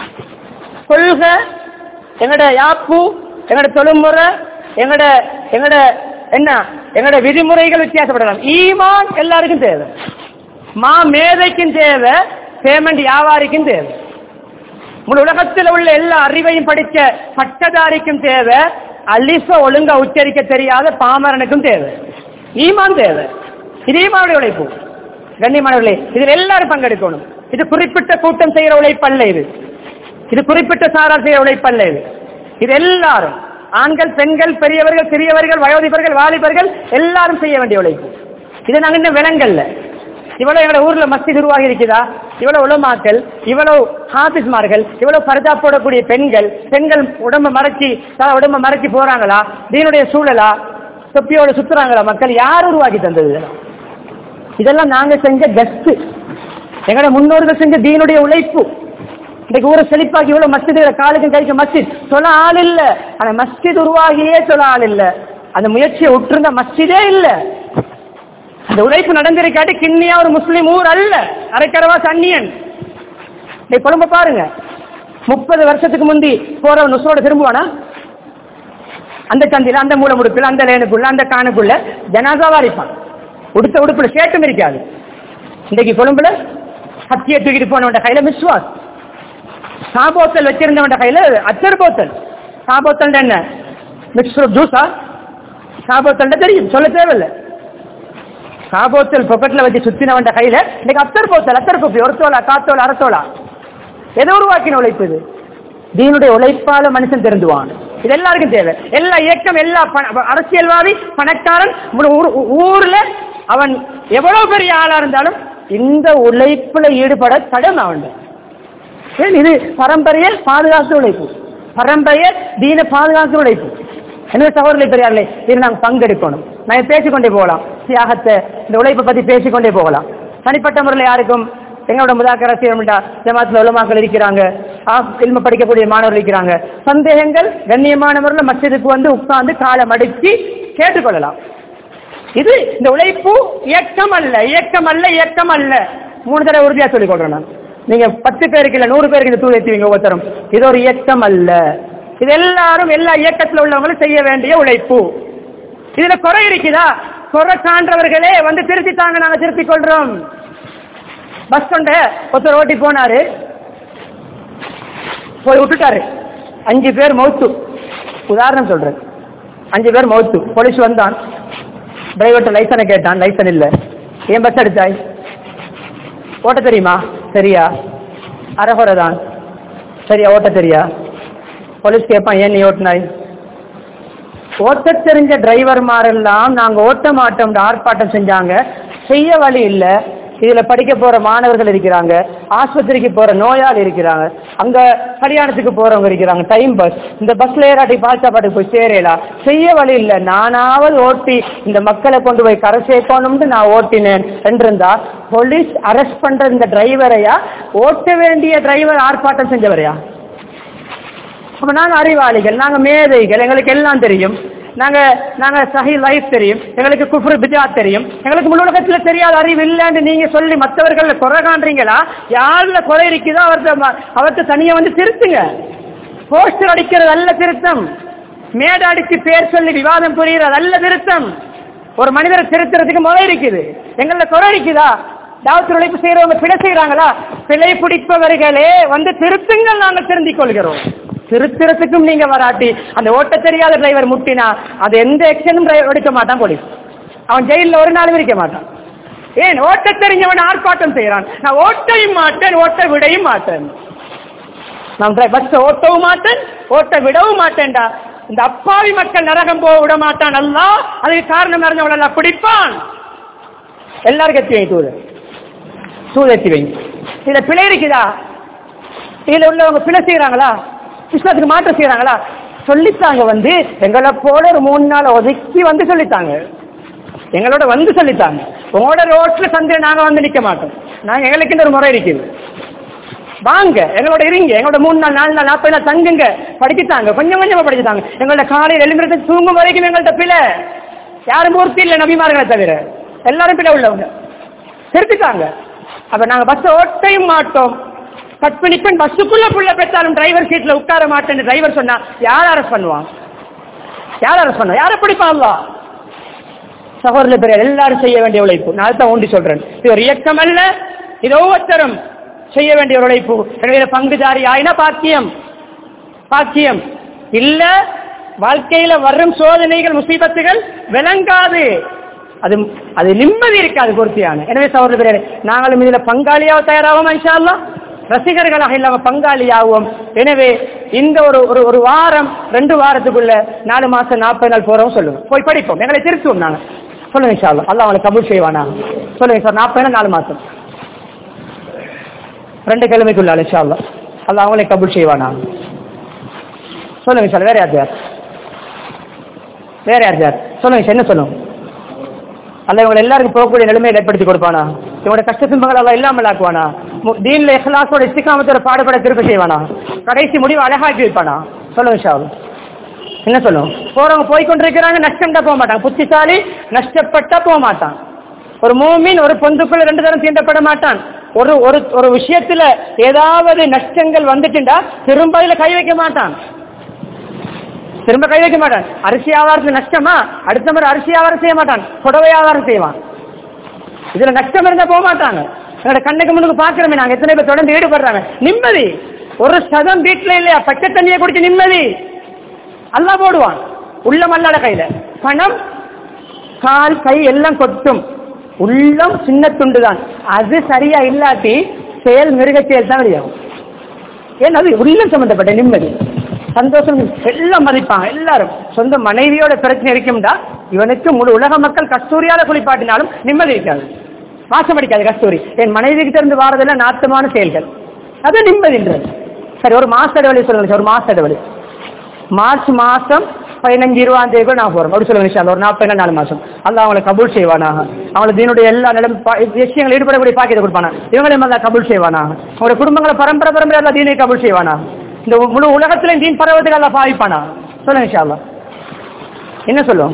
கொள்கை எங்கட யாப்பு எங்கட தொழுமுறை எங்கட எங்கட என்ன எங்கட விதிமுறைகள் வித்தியாசப்படலாம் ஈமான் எல்லாருக்கும் தேவை மா மேதைக்கும் தேவை பேமெண்ட் வியாபாரிக்கும் தேவை முழு உலகத்தில் உள்ள எல்லா அறிவையும் படிச்ச பட்டதாரிக்கும் தேவை அலிஃப ஒழுங்கா உச்சரிக்க தெரியாத பாமரனுக்கும் தேவை ஈமான் தேவை இது ஈமானுடைய உழைப்பு கண்ணியமானவர்களே இதில் எல்லாரும் பங்கெடுக்கணும் இது குறிப்பிட்ட கூட்டம் செய்கிற உழைப்பு அல்ல இது இது குறிப்பிட்ட சாரார் செய்கிற உழைப்பு அல்ல இது இது எல்லாரும் ஆண்கள் பெண்கள் பெரியவர்கள் சிறியவர்கள் வயோதிபர்கள் வாலிபர்கள் எல்லாரும் செய்ய வேண்டிய உழைப்பு இது நாங்க இன்னும் விலங்கல்ல இவ்வளவு எங்களோட ஊர்ல மஸ்ஜித் உருவாகி இருக்குதா இவ்வளவு உலமாக்கள் இவ்வளவு ஹாபிஸ்மார்கள் இவ்வளவு பர்தா போடக்கூடிய பெண்கள் பெண்கள் உடம்ப மறைச்சி தலை உடம்ப மறைச்சி போறாங்களா தீனுடைய சூழலா தொப்பியோட சுத்துறாங்களா மக்கள் யார் உருவாக்கி தந்தது இதெல்லாம்? இதெல்லாம் நாங்க செஞ்ச கஸ்ட் எங்களோட முன்னோர்கள் செஞ்ச தீனுடைய உழைப்பு இன்னைக்கு ஊரை செழிப்பாக்கி இவ்வளவு மஸ்ஜிதுகளை காலுக்கும் கைக்கும் மஸ்ஜித் சொல்ல ஆள் இல்ல ஆனா மஸ்ஜித் உருவாகியே சொல்ல ஆள் இல்ல அந்த முயற்சியை விட்டுருந்த மஸ்ஜிதே இல்ல அந்த உழைப்பு நடந்திருக்காட்டி கிண்ணியா ஒரு முஸ்லிம் ஊர் அல்ல அரைக்கரவா தண்ணியன் நீ கொழும்ப பாருங்க முப்பது வருஷத்துக்கு முந்தி போறவன் நுசோட திரும்புவானா அந்த சந்தில அந்த மூல முடுக்குல அந்த லேனுக்குள்ள அந்த காணுக்குள்ள ஜனாசாவா இருப்பான் உடுத்த உடுப்புல சேட்டும் இருக்காது இன்றைக்கு கொழும்புல ஹத்தியை தூக்கிட்டு போனவன் கையில விஸ்வாஸ் சாபோத்தல் வச்சிருந்தவன் கையில அச்சர் போத்தல் சாபோத்தல் என்ன மிக்சர் ஜூஸா சாபோத்தல் தெரியும் சொல்ல தேவையில்லை சாபோத்தல் பொக்கெட்ல வச்சு சுத்தினவன் கையில இன்னைக்கு அத்தர் போத்தல் அத்தர் குப்பி ஒரு தோலா காத்தோலா அரத்தோலா எதை உருவாக்கின உழைப்பு இது தீனுடைய உழைப்பால மனுஷன் திருந்துவான் இது எல்லாருக்கும் தேவை எல்லா இயக்கம் எல்லா பண- அரசியல்வாதி பணக்காரன் ஒரு ஊர்- ஊர்ல அவன் எவ்வளவு பெரிய ஆளா இருந்தாலும் இந்த உழைப்புல ஈடுபட கடமை அவன் ஏன் இது பரம்பரைய பாதுகாத்து உழைப்பு பரம்பரைய தீன பாதுகாத்து உழைப்பு என்ன சகோதரர்களை பெரியார்களே இது நாங்கள் பங்கெடுக்கணும் நான் பேசிக்கொண்டே போகலாம் தியாகத்தை இந்த உழைப்பை பத்தி பேசிக்கொண்டே போகலாம் தனிப்பட்ட முறையில் யாருக்கும் எங்களோட முதாக்கர செய்யணும்டா ஜமாத்துல உலமாக்கள் இருக்கிறாங்க இல்ம படிக்கக்கூடிய மாணவர்கள் இருக்கிறாங்க சந்தேகங்கள் கண்ணியமான முறையில் மஸ்ஜிதுக்கு வந்து உட்கார்ந்து காலை மடிச்சு கேட்டுக்கொள்ளலாம் இது இந்த உழைப்பு இயக்கம் அல்ல இயக்கம் அல்ல இயக்கம் அல்ல மூணு தடவை உறுதியா சொல்லிக் கொள்றேன் நான் நீங்க பத்து பேருக்கு இல்ல நூறு பேருக்கு இந்த தூள் ஏற்றுவீங்க ஒவ்வொருத்தரும் இது ஒரு இயக்கம் அல்ல இது எல்லாரும் எல்லா இயக்கத்தில் உள்ளவங்களும் செய்ய வேண்டிய உழைப்பு இதுல குறை இருக்குதா குறை காண்றவர்களே வந்து திருத்தித்தாங்க நாங்க திருத்திக் கொள்றோம் பஸ் கொண்ட ஒருத்தர் ஓட்டி போனாரு போய் விட்டுட்டாரு அஞ்சு பேர் மௌத்து உதாரணம் சொல்றேன் அஞ்சு பேர் மௌத்து போலீஸ் வந்தான் டிரைவர்கிட்ட லைசனை கேட்டான் லைசன் இல்ல ஏன் பஸ் அடிச்சாய் ஓட்ட தெரியுமா சரியா அரைகுறை தான் சரியா ஓட்ட தெரியா போலீஸ் கேட்பான் ஏன் நீ ஓட்டினாய் ஓட்ட தெரிஞ்ச டிரைவர்மாரெல்லாம் நாங்க ஓட்ட மாட்டோம் ஆர்ப்பாட்டம் செஞ்சாங்க செய்ய வழி இல்ல இதுல படிக்க போற மாணவர்கள் இருக்கிறாங்க ஆஸ்பத்திரிக்கு போற நோயாளி இருக்கிறாங்க அங்க கல்யாணத்துக்கு போறவங்க இருக்கிறாங்க டைம் பஸ் இந்த பஸ்ல ஏறாட்டி பாச்சாப்பாட்டுக்கு போய் சேரலாம் செய்ய வழி இல்ல நானாவது ஓட்டி இந்த மக்களை கொண்டு போய் கரை சேர்க்கணும்னு நான் ஓட்டினேன் என்றிருந்தா போலீஸ் அரெஸ்ட் பண்ற இந்த டிரைவரையா ஓட்ட வேண்டிய டிரைவர் ஆர்ப்பாட்டம் செஞ்சவரையா அப்ப நாங்க அறிவாளிகள் நாங்க மேதைகள் எங்களுக்கு எல்லாம் தெரியும் நாங்க நாங்க சஹி லைஃப் தெரியும் எங்களுக்கு குஃப்ரு பிஜா தெரியும் எங்களுக்கு முழு உலகத்துல தெரியாத அறிவு இல்லைன்னு நீங்க சொல்லி மற்றவர்கள் குறை காண்றீங்களா யாருல குறை இருக்குதோ அவர்கிட்ட அவர்கிட்ட தனியா வந்து திருத்துங்க போஸ்டர் அடிக்கிறது அல்ல திருத்தம் மேடை அடிச்சு பேர் சொல்லி விவாதம் புரியுறது அல்ல திருத்தம் ஒரு மனிதரை திருத்துறதுக்கு முறை இருக்குது எங்கள குறை இருக்குதா டாக்டர் உழைப்பு செய்யறவங்க பிழை செய்யறாங்களா பிழை பிடிப்பவர்களே வந்து திருத்துங்கள் நாங்கள் திருந்திக் கொள்கிறோம் திருத்திரத்துக்கும் நீங்க வராட்டி அந்த ஓட்ட தெரியாத டிரைவர் முட்டினா அது எந்த ஆக்ஷனும் எடுக்க மாட்டான் போலீஸ் அவன் ஜெயிலில் ஒரு நாளும் இருக்க மாட்டான் ஏன் ஓட்ட தெரிஞ்சவன் ஆர்ப்பாட்டம் செய்யறான் நான் ஓட்டையும் மாட்டேன் ஓட்ட விடையும் மாட்டேன் நான் பஸ் ஓட்டவும் மாட்டேன் ஓட்ட விடவும் மாட்டேன்டா இந்த அப்பாவி மக்கள் நரகம் போக விட மாட்டான் அல்ல அதுக்கு காரணம் அறிஞ்சவன் எல்லாம் பிடிப்பான் எல்லாருக்கும் எத்தி வைங்க தூது தூது எத்தி வைங்க இதுல பிழை இருக்குதா இதுல உள்ளவங்க பிழை செய்யறாங்களா இஸ்லாத்துக்கு மாற்றம் செய்யறாங்களா சொல்லித்தாங்க வந்து எங்களை போல ஒரு மூணு நாள் ஒதுக்கி வந்து சொல்லித்தாங்க எங்களோட வந்து சொல்லித்தாங்க உங்களோட ரோட்ல சந்தை நாங்க வந்து நிக்க மாட்டோம் நாங்க எங்களுக்கு ஒரு முறை இருக்குது வாங்க எங்களோட இருங்க எங்களோட மூணு நாள் நாலு நாள் நாற்பது நாள் தங்குங்க படிச்சுட்டாங்க கொஞ்சம் கொஞ்சமா படிச்சுட்டாங்க எங்களோட காலையில் எழுந்திரத்து தூங்கும் வரைக்கும் எங்கள்ட்ட பிள்ளை யாரும் பூர்த்தி இல்லை நபிமார்களை தவிர எல்லாரும் பிள்ளை உள்ளவங்க திருத்திட்டாங்க அப்ப நாங்க பஸ் ஓட்டையும் மாட்டோம் கற்பணிப்பெண் பஸ்ஸுக்குள்ள புள்ள பெற்றாலும் டிரைவர் சீட்ல உட்கார மாட்டேன்னு டிரைவர் சொன்னா யார் அரெஸ்ட் பண்ணுவான் யார் அரெஸ்ட் பண்ணுவா யாரை பிடிப்பான்ல சகோதரர் பெரிய எல்லாரும் செய்ய வேண்டிய உழைப்பு நான் தான் ஊண்டி சொல்றேன் இது ஒரு இயக்கம் அல்ல இது ஒவ்வொருத்தரும் செய்ய வேண்டிய ஒரு உழைப்பு எனவே பங்குதாரி ஆயினா பாக்கியம் பாக்கியம் இல்ல வாழ்க்கையில வரும் சோதனைகள் முசீபத்துகள் விளங்காது அது அது நிம்மதி இருக்காது பூர்த்தியான எனவே சகோதரர் பெரிய நாங்களும் இதுல பங்காளியாக தயாராகும் இன்ஷா அல்லாஹ் ரசிகர்களாக இல்லாம பங்காளியாகுவோம் எனவே இந்த ஒரு ஒரு ஒரு வாரம் ரெண்டு வாரத்துக்குள்ள நாலு மாசம் நாற்பது நாள் போறோம் சொல்லுங்க போய் படிப்போம் எங்களை திருத்துவோம் நாங்க சொல்லுங்க இன்ஷா அல்லாஹ் அல்லாஹ் அவங்களை கபூல் செய்வானா சொல்லுங்க சார் நாற்பது நாள் நாலு மாசம் ரெண்டு கிழமைக்குள்ள இன்ஷா அல்லாஹ் அல்லாஹ் அவங்களை கபூல் செய்வானா சொல்லுங்க சார் வேற யார் சார் வேற யார் சார் சொல்லுங்க சார் என்ன சொல்லுங்க அல்ல இவங்க எல்லாருக்கும் போகக்கூடிய நிலைமையை ஏற்படுத்தி கொடுப்பானா இவங்களோட கஷ்ட துன்பங்கள் எல்லாம் இல்லாமல் ஆக்குவானா மு- தீன்ல இஹ்லாஸோட இஸ்திகாமத்தோட பாடுபட திருப்ப செய்வானா கடைசி முடிவு அழகாக்கி வைப்பானா சொல்லுங்க ஷாவு என்ன சொல்லும் போறவங்க போய் கொண்டிருக்கிறாங்க நஷ்டம்டா போக மாட்டாங்க புத்திசாலி நஷ்டப்பட்டா போக மாட்டான் ஒரு மூமின் ஒரு பொந்துக்குள்ள ரெண்டு தரம் தீண்டப்பட மாட்டான் ஒரு ஒரு ஒரு விஷயத்துல ஏதாவது நஷ்டங்கள் வந்துட்டுண்டா திரும்ப இதுல கை வைக்க மாட்டான் திரும்ப கை வைக்க மாட்டான் அரிசி வியாபாரத்துல நஷ்டமா அடுத்த முறை அரிசி வியாபாரம் செய்ய மாட்டான் புடவை வியாபாரம் செய்வான் இதுல நஷ்டம் இருந்தா போக மாட்டாங்க எங்களோட கண்ணுக்கு முன்னுக்கு பாக்குறோமே நாங்க எத்தனை பேர் தொடர்ந்து ஈடுபடுறாங்க நிம்மதி ஒரு சதம் வீட்டுல இல்லையா பச்சை தண்ணியை குடிச்சு நிம்மதி அல்லா போடுவான் உள்ளம் அல்லாட கையில பணம் கால் கை எல்லாம் கொட்டும் உள்ளம் சின்ன துண்டு தான் அது சரியா இல்லாட்டி செயல் மிருக செயல் தான் வெளியாகும் ஏன்னா அது உள்ளம் சம்பந்தப்பட்ட நிம்மதி சந்தோஷம் எல்லாம் மதிப்பாங்க எல்லாரும் சொந்த மனைவியோட பிரச்சனை இருக்கும்டா இவனுக்கு முழு உலக மக்கள் கஸ்தூரியால குளிப்பாட்டினாலும் நிம்மதி இருக்காது வாசம் அடிக்காது கஸ்தூரி என் மனைவி கிட்ட இருந்து வாரதெல்லாம் நாட்டமான செயல்கள் அது நிம்மதின்றது சரி ஒரு மாச இடைவெளி சொல்லுங்க சார், ஒரு மாச இடைவெளி மார்ச் மாசம் பதினஞ்சு இருபதாம் தேதி கூட நான் போறோம் அப்படி சொல்லுங்க இன்ஷா அல்லாஹ். ஒரு நாற்பது நாலு மாசம் அல்லாஹ் அவங்களை கபூல் செய்வானாக அவங்களை தீனுடைய எல்லா நிலம் விஷயங்கள் ஈடுபடக்கூடிய பாக்கியத்தை கொடுப்பானா இவங்களையும் அல்லா கபூல் செய்வானாக அவங்களுடைய குடும்பங்களை பரம்பரை பரம்பரை அல்லா தீனை கபூல் செய்வானா இந்த முழு உலகத்திலையும் தீன் பரவத்துக்கு அல்லா பாவிப்பானா சொல்லுங்க இன்ஷா அல்லாஹ். என்ன சொல்லுவோம்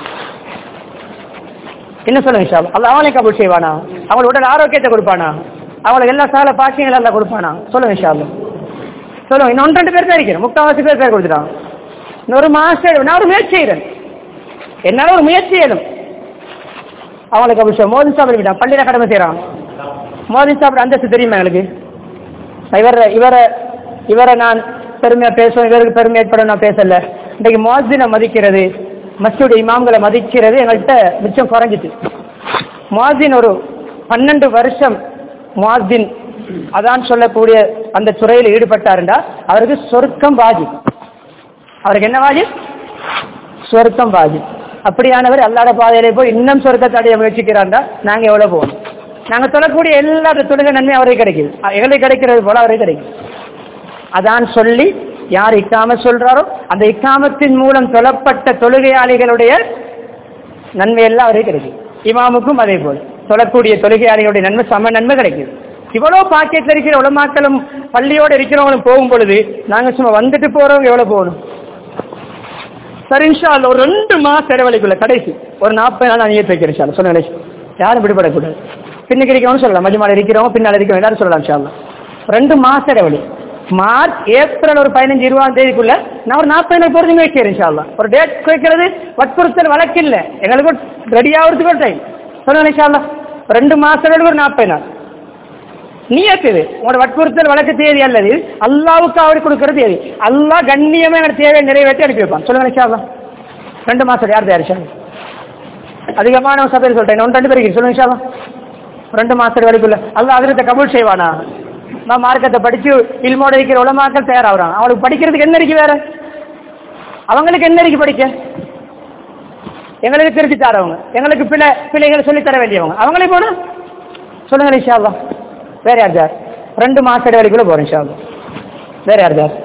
என்ன சொல்லுங்க இன்ஷா அல்லாஹ். அல்லாஹ் அவங்களையும் கபூல் செய்வானா அவங்களோட உடல் ஆரோக்கியத்தை கொடுப்பானா அவங்களுக்கு எல்லா சால பாக்கியங்கள் எல்லாம் கொடுப்பானா சொல்லுங்க இன்ஷா அல்லாஹ். சொல்லுங்க இன்னும் ஒன்று ரெண்டு பேர் தான் இருக்கிறேன் முக்கால்வாசி பேர் பேர் கொடுத்துட்டான் இன்னொரு மாசம் நான் ஒரு முயற்சி செய்கிறேன் என்னால ஒரு முயற்சி செய்யணும் அவங்களுக்கு அப்படி மோதி சாப்பிட பள்ளியில கடமை செய்யறான் மோதி சாப்பிட அந்தஸ்து தெரியுமா எங்களுக்கு இவரை இவரை இவரை நான் பெருமையா பேசுவேன் இவருக்கு பெருமை ஏற்பட நான் பேசல இன்றைக்கு மோதினை மதிக்கிறது மஸ்ஜித் இமாம்களை மதிக்கிறது எங்கள்கிட்ட மிச்சம் குறைஞ்சிட்டு முவாசின் ஒரு பன்னெண்டு வருஷம் முவாசின் அதான் சொல்லக்கூடிய அந்த துறையில் ஈடுபட்டாருண்டா அவருக்கு சொர்க்கம் வாஜி அவருக்கு என்ன வாஜி சொர்க்கம் வாஜி அப்படியானவர் அல்லாத பாதையிலே போய் இன்னும் சொர்க்கத்தை அடைய முயற்சிக்கிறாண்டா நாங்க எவ்வளவு போகணும் நாங்க சொல்லக்கூடிய எல்லா தொழுகை நன்மை அவருக்கு கிடைக்குது அஹ் எங்களுக்கு கிடைக்கிறது போல அவருக்கு கிடைக்குது அதான் சொல்லி யார் இக்காம சொல்றாரோ அந்த இக்காமத்தின் மூலம் தொழப்பட்ட தொழுகையாளிகளுடைய நன்மை எல்லாம் அவரே கிடைக்கும் இமாமுக்கும் அதே போல தொழக்கூடிய தொழுகையாளிகளுடைய நன்மை சம நன்மை கிடைக்குது இவ்வளவு பாக்கெட்ல இருக்கிற உலமாக்களும் பள்ளியோட இருக்கிறவங்களும் போகும் பொழுது நாங்க சும்மா வந்துட்டு போறவங்க எவ்வளவு போகணும் சரி இன்ஷா அல்லாஹ் ஒரு ரெண்டு மாசம் இடைவெளிக்குள்ள கடைசி ஒரு நாற்பது நாள் நான் ஏற்றி வைக்கிறேன் இன்ஷா அல்லாஹ். சொல்லுங்க கடைசி யாரும் விடுபடக்கூடாது பின்னுக்கு இருக்கிறவங்க சொல்லலாம் மஜ்மால இருக்கிறவங்க பின்னால் இருக்கிறவங்க எல்லாரும் சொல்லலாம் இன்ஷா அல்லாஹ். ரெண்டு மாச இடைவெளி மார்ச் ஏப்ரல் ஒரு பதினஞ்சு இருபதாம் தேதிக்குள்ள நான் ஒரு நாற்பது நாள் போறது வைக்கிறேன் இன்ஷா அல்லாஹ். ஒரு டேட் குறைக்கிறது வற்புறுத்தல் வழக்கு இல்லை எங்களுக்கு ரெடி ஆகிறதுக்கு ஒரு டைம் சொல்லுங்க இன்ஷா அல்லாஹ். ரெண்டு மாசம் இடைவெளி ஒரு நாற்பது நாள் நியத்து இது உங்களோட வற்புறுத்தல் வழக்கு தேதி அல்லது அல்லாவுக்கு அவர் கொடுக்கிற தேதி அல்லாஹ் கண்ணியமா எங்க தேவையை நிறைவேற்றி அனுப்பி வைப்பான் சொல்லுங்க இன்ஷா அல்லாஹ். ரெண்டு மாசம் யார் தயாரிச்சா அதிகமான சபையில் சொல்றேன் ஒன்று ரெண்டு பேருக்கு சொல்லுங்க இன்ஷா அல்லாஹ். ரெண்டு மாசம் வரைக்குள்ள அல்லாஹ் அதிரத்தை கபூல் செய்வானா நான் மார்க்கத்தை படிச்சு இல்மோட இருக்கிற உலமாக்கள் தயாராகிறான் அவனுக்கு படிக்கிறதுக்கு என்ன இருக்கு வேற அவங்களுக்கு என்ன இருக்கு படிக்க எங்களுக்கு திருத்தி தரவங்க எங்களுக்கு பிள்ளை பிள்ளைகளை சொல்லி தர வேண்டியவங்க அவங்களே போனா சொல்லுங்க இன்ஷா அல்லாஹ். வேற யார் சார் ரெண்டு மாச இடைவெளிக்குள்ள போறேன் இன்ஷா அல்லாஹ். வேற யார் சார்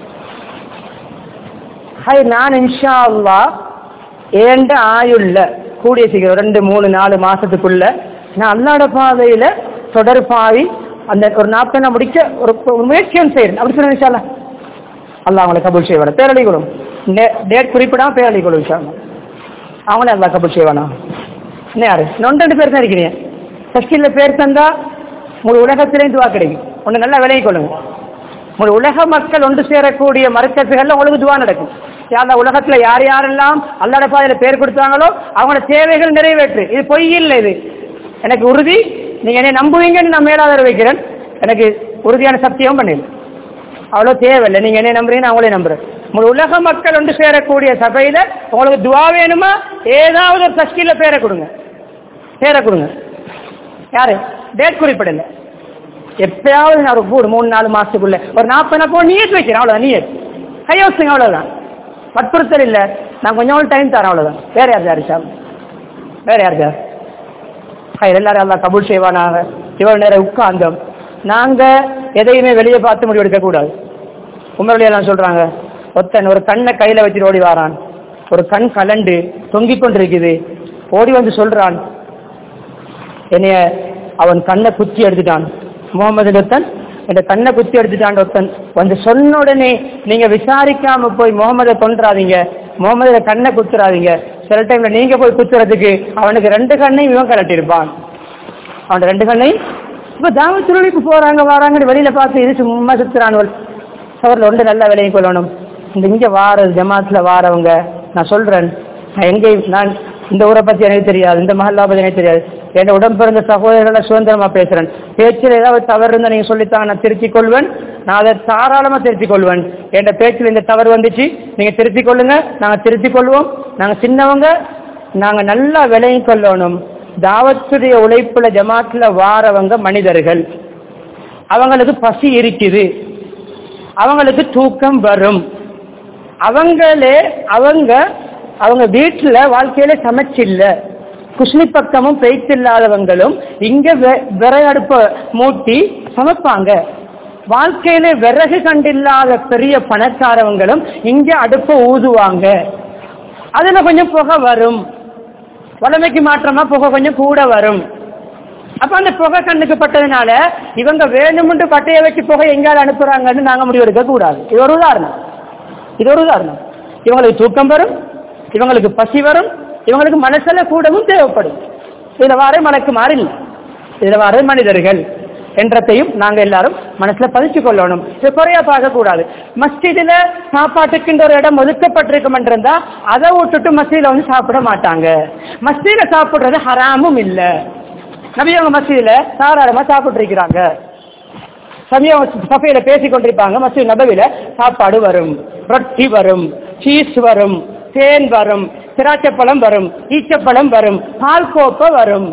ஹை நான் இன்ஷா அல்லாஹ் ஏண்ட ஆயுள்ள கூடிய சீக்கிரம் ரெண்டு மூணு நாலு மாசத்துக்குள்ள நான் அல்லாட பாதையில தொடர்பாவி அந்த ஒரு நாற்பது நாள் முடிக்க ஒரு ஒரு முயற்சியும் செய்யறேன் அப்படி சொல்லுங்க இன்ஷா அல்லாஹ். அல்லாஹ் அவங்களை கபூல் செய்வான பேரழிகளும் டேட் குறிப்பிடாம பேரழிகளும் இன்ஷா அல்லாஹ். அவங்களே அல்லாஹ் கபூல் செய்வானா என்ன யாரு இன்னும் ரெண்டு பேர் தான் இருக்கிறீங்க சஷ்டியில் பேர் தந்தா உங்கள் உலகத்திலேயும் துவா கிடைக்கும் ஒன்று நல்லா விலகி கொள்ளுங்க உங்கள் உலக மக்கள் ஒன்று சேரக்கூடிய மறுக்கத்துகள்ல உங்களுக்கு துவா நடக்கும் யாரா உலகத்துல யார் யாரெல்லாம் அல்லாட பாதையில பேர் கொடுத்தாங்களோ அவங்களோட தேவைகள் நிறைவேற்று இது பொய் இல்லை இது எனக்கு உறுதி நீங்க என்னை நம்புவீங்கன்னு நான் மேலாதர வைக்கிறேன் எனக்கு உறுதியான சத்தியம் பண்ணிடு அவ்வளோ தேவையில்லை நீங்க என்ன நம்புறீங்க நான் அவங்களே நம்புறேன் உங்கள் உலக மக்கள் ஒன்று சேரக்கூடிய சபையில உங்களுக்கு துவா வேணுமா ஏதாவது ஒரு சஷ்டியில பேரை கொடுங்க பேரை கொடுங்க யாரு டேட் குறிப்பிடல எப்பயாவது நான் ஒரு மூணு மூணு நாலு மாசத்துக்குள்ள ஒரு நாற்பது நாள் போ நீயத் வைக்கிறேன் அவ்வளவுதான் நீயத் கையோசுங்க அவ்வளவுதான் வற்புறுத்தல் இல்ல நான் கொஞ்சம் டைம் தரேன் அவ்வளவுதான் வேற யார் யார் சார் வேற யார் சார் ஹைர் எல்லாரும் எல்லாம் கபூல் செய்வானாக இவ்வளவு நேரம் உட்கார்ந்தோம் நாங்க எதையுமே வெளியே பார்த்து முடிவு எடுக்க கூடாது உமரலி எல்லாம் சொல்றாங்க ஒருத்தன் ஒரு கண்ணை கையில வச்சுட்டு ஓடி வாரான் ஒரு கண் கலண்டு தொங்கிக் கொண்டிருக்குது ஓடி வந்து சொல்றான் என்னைய அவன் கண்ணை குத்தி எடுத்துட்டான் முகமது ஒருத்தன் இந்த கண்ணை குத்தி எடுத்துட்டான் ஒருத்தன் வந்து சொன்ன உடனே நீங்க விசாரிக்காம போய் முகமதை கொன்றாதீங்க முகமதுல கண்ணை குத்துறாதீங்க சில டைம்ல நீங்க போய் குத்துறதுக்கு அவனுக்கு ரெண்டு கண்ணையும் இவன் கலட்டியிருப்பான் அவன் ரெண்டு கண்ணையும் இப்ப தாவத்துறைக்கு போறாங்க வராங்கன்னு வெளியில பார்த்து இது சும்மா சுத்துறானுவல் சவரில் ஒன்று நல்ல விலையை கொள்ளணும் இந்த இங்க வார ஜமாத்துல வாரவங்க நான் சொல்றேன் நான் எங்கே நான் இந்த ஊரை பத்தி எனக்கு தெரியாது இந்த மஹல்லா பத்தி எனக்கு தெரியாது என் உடம்பிறந்த சகோதரர்களை சுதந்திரமா பேசுறேன் பேச்சில் ஏதாவது தவறு இருந்தா நீங்க சொல்லித்தாங்க நான் திருத்திக் கொள்வேன் நான் அதை தாராளமா திருத்திக் கொள்வேன் என் பேச்சில் இந்த தவறு வந்துச்சு நீங்க திருத்திக் கொள்ளுங்க நாங்க திருத்திக் கொள்வோம் நாங்க சின்னவங்க நாங்க நல்லா விலையும் கொள்ளணும் தாவத்துடைய உழைப்புல ஜமாத்துல வாரவங்க மனிதர்கள் அவங்களுக்கு பசி இருக்குது அவங்களுக்கு தூக்கம் வரும் அவங்களே அவங்க அவங்க வீட்டுல வாழ்க்கையில சமைச்சில்ல குஷ்ணி பக்கமும் பெய்த்து இல்லாதவங்களும் இங்க வெ- விறகடுப்ப மூட்டி சமைப்பாங்க வாழ்க்கையில விறகு கண்டில்லாத பெரிய பணக்காரவங்களும் இங்க அடுப்ப ஊதுவாங்க அதுல கொஞ்சம் புகை வரும் வளமைக்கு மாற்றமா புகை கொஞ்சம் கூட வரும் அப்ப அந்த புகை கண்ணுக்கு பட்டதுனால இவங்க வேணும்னு பட்டைய வச்சு புகை எங்கால அனுப்புறாங்கன்னு நாங்க முடிவெடுக்க கூடாது இது ஒரு உதாரணம் இது ஒரு உதாரணம் இவங்களுக்கு தூக்கம் வரும் இவங்களுக்கு பசி வரும் இவங்களுக்கு மனசுல கூடவும் தேவைப்படும் இதுல வார மலக்கு மாறில் இதுல வார மனிதர்கள் என்றதையும் நாங்க எல்லாரும் மனசுல பதிச்சு கொள்ளணும் இது குறையா பார்க்க கூடாது மஸ்ஜிதுல சாப்பாட்டுக்குன்ற ஒரு இடம் ஒதுக்கப்பட்டிருக்கும் என்றிருந்தா அதை விட்டுட்டு மஸ்ஜிதுல வந்து சாப்பிட மாட்டாங்க மஸ்ஜிதுல சாப்பிடுறது ஹராமும் இல்ல நபி அவங்க மஸ்ஜிதுல தாராளமா சாப்பிட்டு இருக்கிறாங்க சமயம் சபையில பேசிக் கொண்டிருப்பாங்க மஸ்ஜித் நபவில சாப்பாடு வரும் ரொட்டி வரும் சீஸ் வரும் தேன் வரும் திராட்சைப்பழம் வரும் ஈச்சப்பழம் வரும் பால் கோப்பை வரும்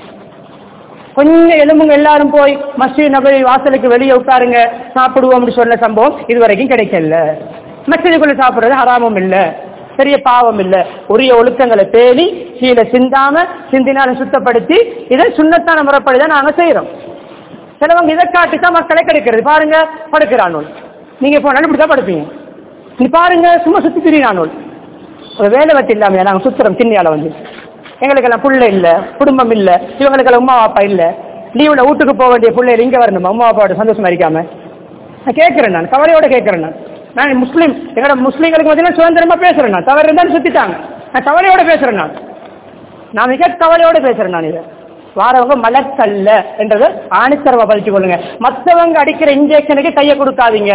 கொஞ்சம் எலும்புங்க எல்லாரும் போய் மஸ்ஜித் நபவி வாசலுக்கு வெளியே உட்காருங்க சாப்பிடுவோம்னு சொன்ன சம்பவம் இதுவரைக்கும் கிடைக்கல மஸ்ஜிதுக்குள்ள சாப்பிடுறது ஹராமும் இல்ல பெரிய பாவம் இல்ல உரிய ஒழுக்கங்களை பேணி கீழே சிந்தாம சிந்தினாலும் சுத்தப்படுத்தி இதை சுண்ணத்தான முறைப்படிதான் நாங்க செய்யறோம் சிலவங்க இதை காட்டி தான் மக்களை கிடைக்கிறது பாருங்க படுக்கிறானோல் நீங்க போனாலும் இப்படிதான் படுப்பீங்க நீ பாருங்க சும்மா சுத்தி திரியிறானோல் ஒரு வேலை வச்சு இல்லாம நாங்க சுத்துறோம் சின்னியால வந்து எங்களுக்கெல்லாம் புள்ள இல்ல குடும்பம் இல்ல இவங்களுக்கெல்லாம் உமா அப்பா இல்ல லீவுல வீட்டுக்கு போக வேண்டிய பிள்ளைகள் இங்க வரணுமா அம்மா அப்பாவோட சந்தோஷமா இருக்காம நான் கேட்கிறேன் நான் கவலையோட கேட்கிறேன் நான் நான் முஸ்லீம் எங்களோட முஸ்லீம்களுக்கு பார்த்தீங்கன்னா சுதந்திரமா பேசுறேன் நான் தவறு இருந்தாலும் சுத்திட்டாங்க நான் கவலையோட பேசுறேன் நான் நான் மிக கவலையோட பேசுறேன் நான் இதை வாரவங்க மலர்க்கல்ல என்றதை ஆணித்தரமா பதிச்சு கொள்ளுங்க மத்தவங்க அடிக்கிற இன்ஜெக்ஷனுக்கு கையை கொடுக்காதீங்க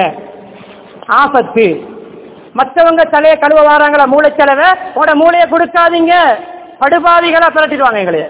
ஆபத்து மத்தவங்க தலையை கழுவ வாராங்களா மூளைச்சலவை உட மூளையை கொடுக்காதீங்க படுபாவிகளா பிரட்டிடுவாங்க எங்களைய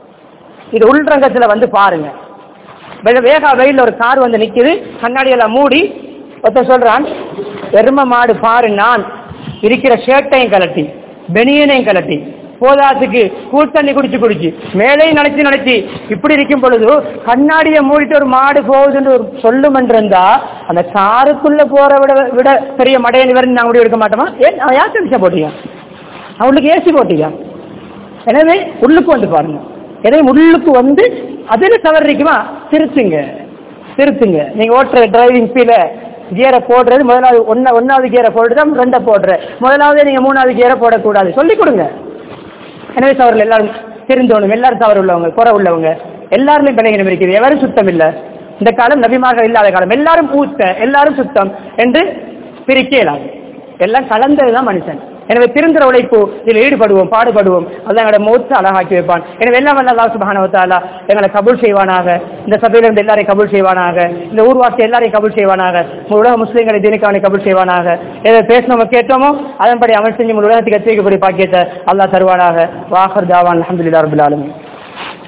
இது உள்ரங்கத்துல வந்து பாருங்க வெ- வேகா வெயில்ல ஒரு கார் வந்து நிக்குது கண்ணாடியெல்லாம் மூடி ஒருத்தன் சொல்றான் எரும மாடு பாரு நான் இருக்கிற ஷர்ட்டையும் கலட்டி பெனியனையும் கலட்டி போதாத்துக்கு கூழ் தண்ணி குடிச்சு குடிச்சு மேலையும் நினைச்சு நினைச்சு இப்படி இருக்கும் பொழுது கண்ணாடியை மூடிட்டு ஒரு மாடு போகுதுன்னு ஒரு சொல்லும் இருந்தா அந்த காருக்குள்ள போற விட விட பெரிய மடையன் இவர் நாங்க முடிவு எடுக்க மாட்டோமா ஏன் அவன் யார் தெரிச்சா போட்டீங்க அவளுக்கு ஏசி போட்டீங்க எனவே உள்ளுக்கு வந்து பாருங்க எனவே உள்ளுக்கு வந்து அதில் தவறு இருக்குமா திருத்துங்க திருத்துங்க நீங்க ஓட்டுற டிரைவிங் ஃபீல கியரை போடுறது முதலாவது ஒன்னா ஒன்னாவது கியரை போடுறது தான் ரெண்டை போடுற முதலாவது நீங்க மூணாவது கியரை போடக்கூடாது சொல்லிக் கொடுங்க எனவே தவறுகள் எல்லாரும் தெரிந்தோணும் எல்லாரும் தவறு உள்ளவங்க குறை உள்ளவங்க எல்லாருமே பிள்ளைங்க இருக்குது எவரும் சுத்தம் இல்லை இந்த காலம் நபிமார்கள் இல்லாத காலம் எல்லாரும் ஊத்த எல்லாரும் சுத்தம் என்று பிரிக்கலாம் எல்லாம் கலந்ததுதான் மனுஷன் எனவே திருந்துற உழைப்பு இதில் ஈடுபடுவோம் பாடுபடுவோம் அதான் எங்களோட மூத்த அழகாக்கி வைப்பான் எனவே எல்லாம் வல்ல அல்லாஹ் சுப்ஹானஹு வ தஆலா எங்களை கபூல் செய்வானாக இந்த சபையில இருந்து எல்லாரையும் கபூல் செய்வானாக இந்த ஊர்வாசி எல்லாரையும் கபூல் செய்வானாக முழு உலக முஸ்லீம்களை தீனிக்காவனை கபூல் செய்வானாக எதை பேசினவங்க கேட்டோமோ அதன்படி அமல் செஞ்சு முழு உலகத்துக்கு எச்சரிக்கக்கூடிய பாக்கியத்தை அல்லாஹ் தருவானாக வாஹர் தாவான் அல்ஹம்துலில்லாஹி ரபில் ஆலமீன்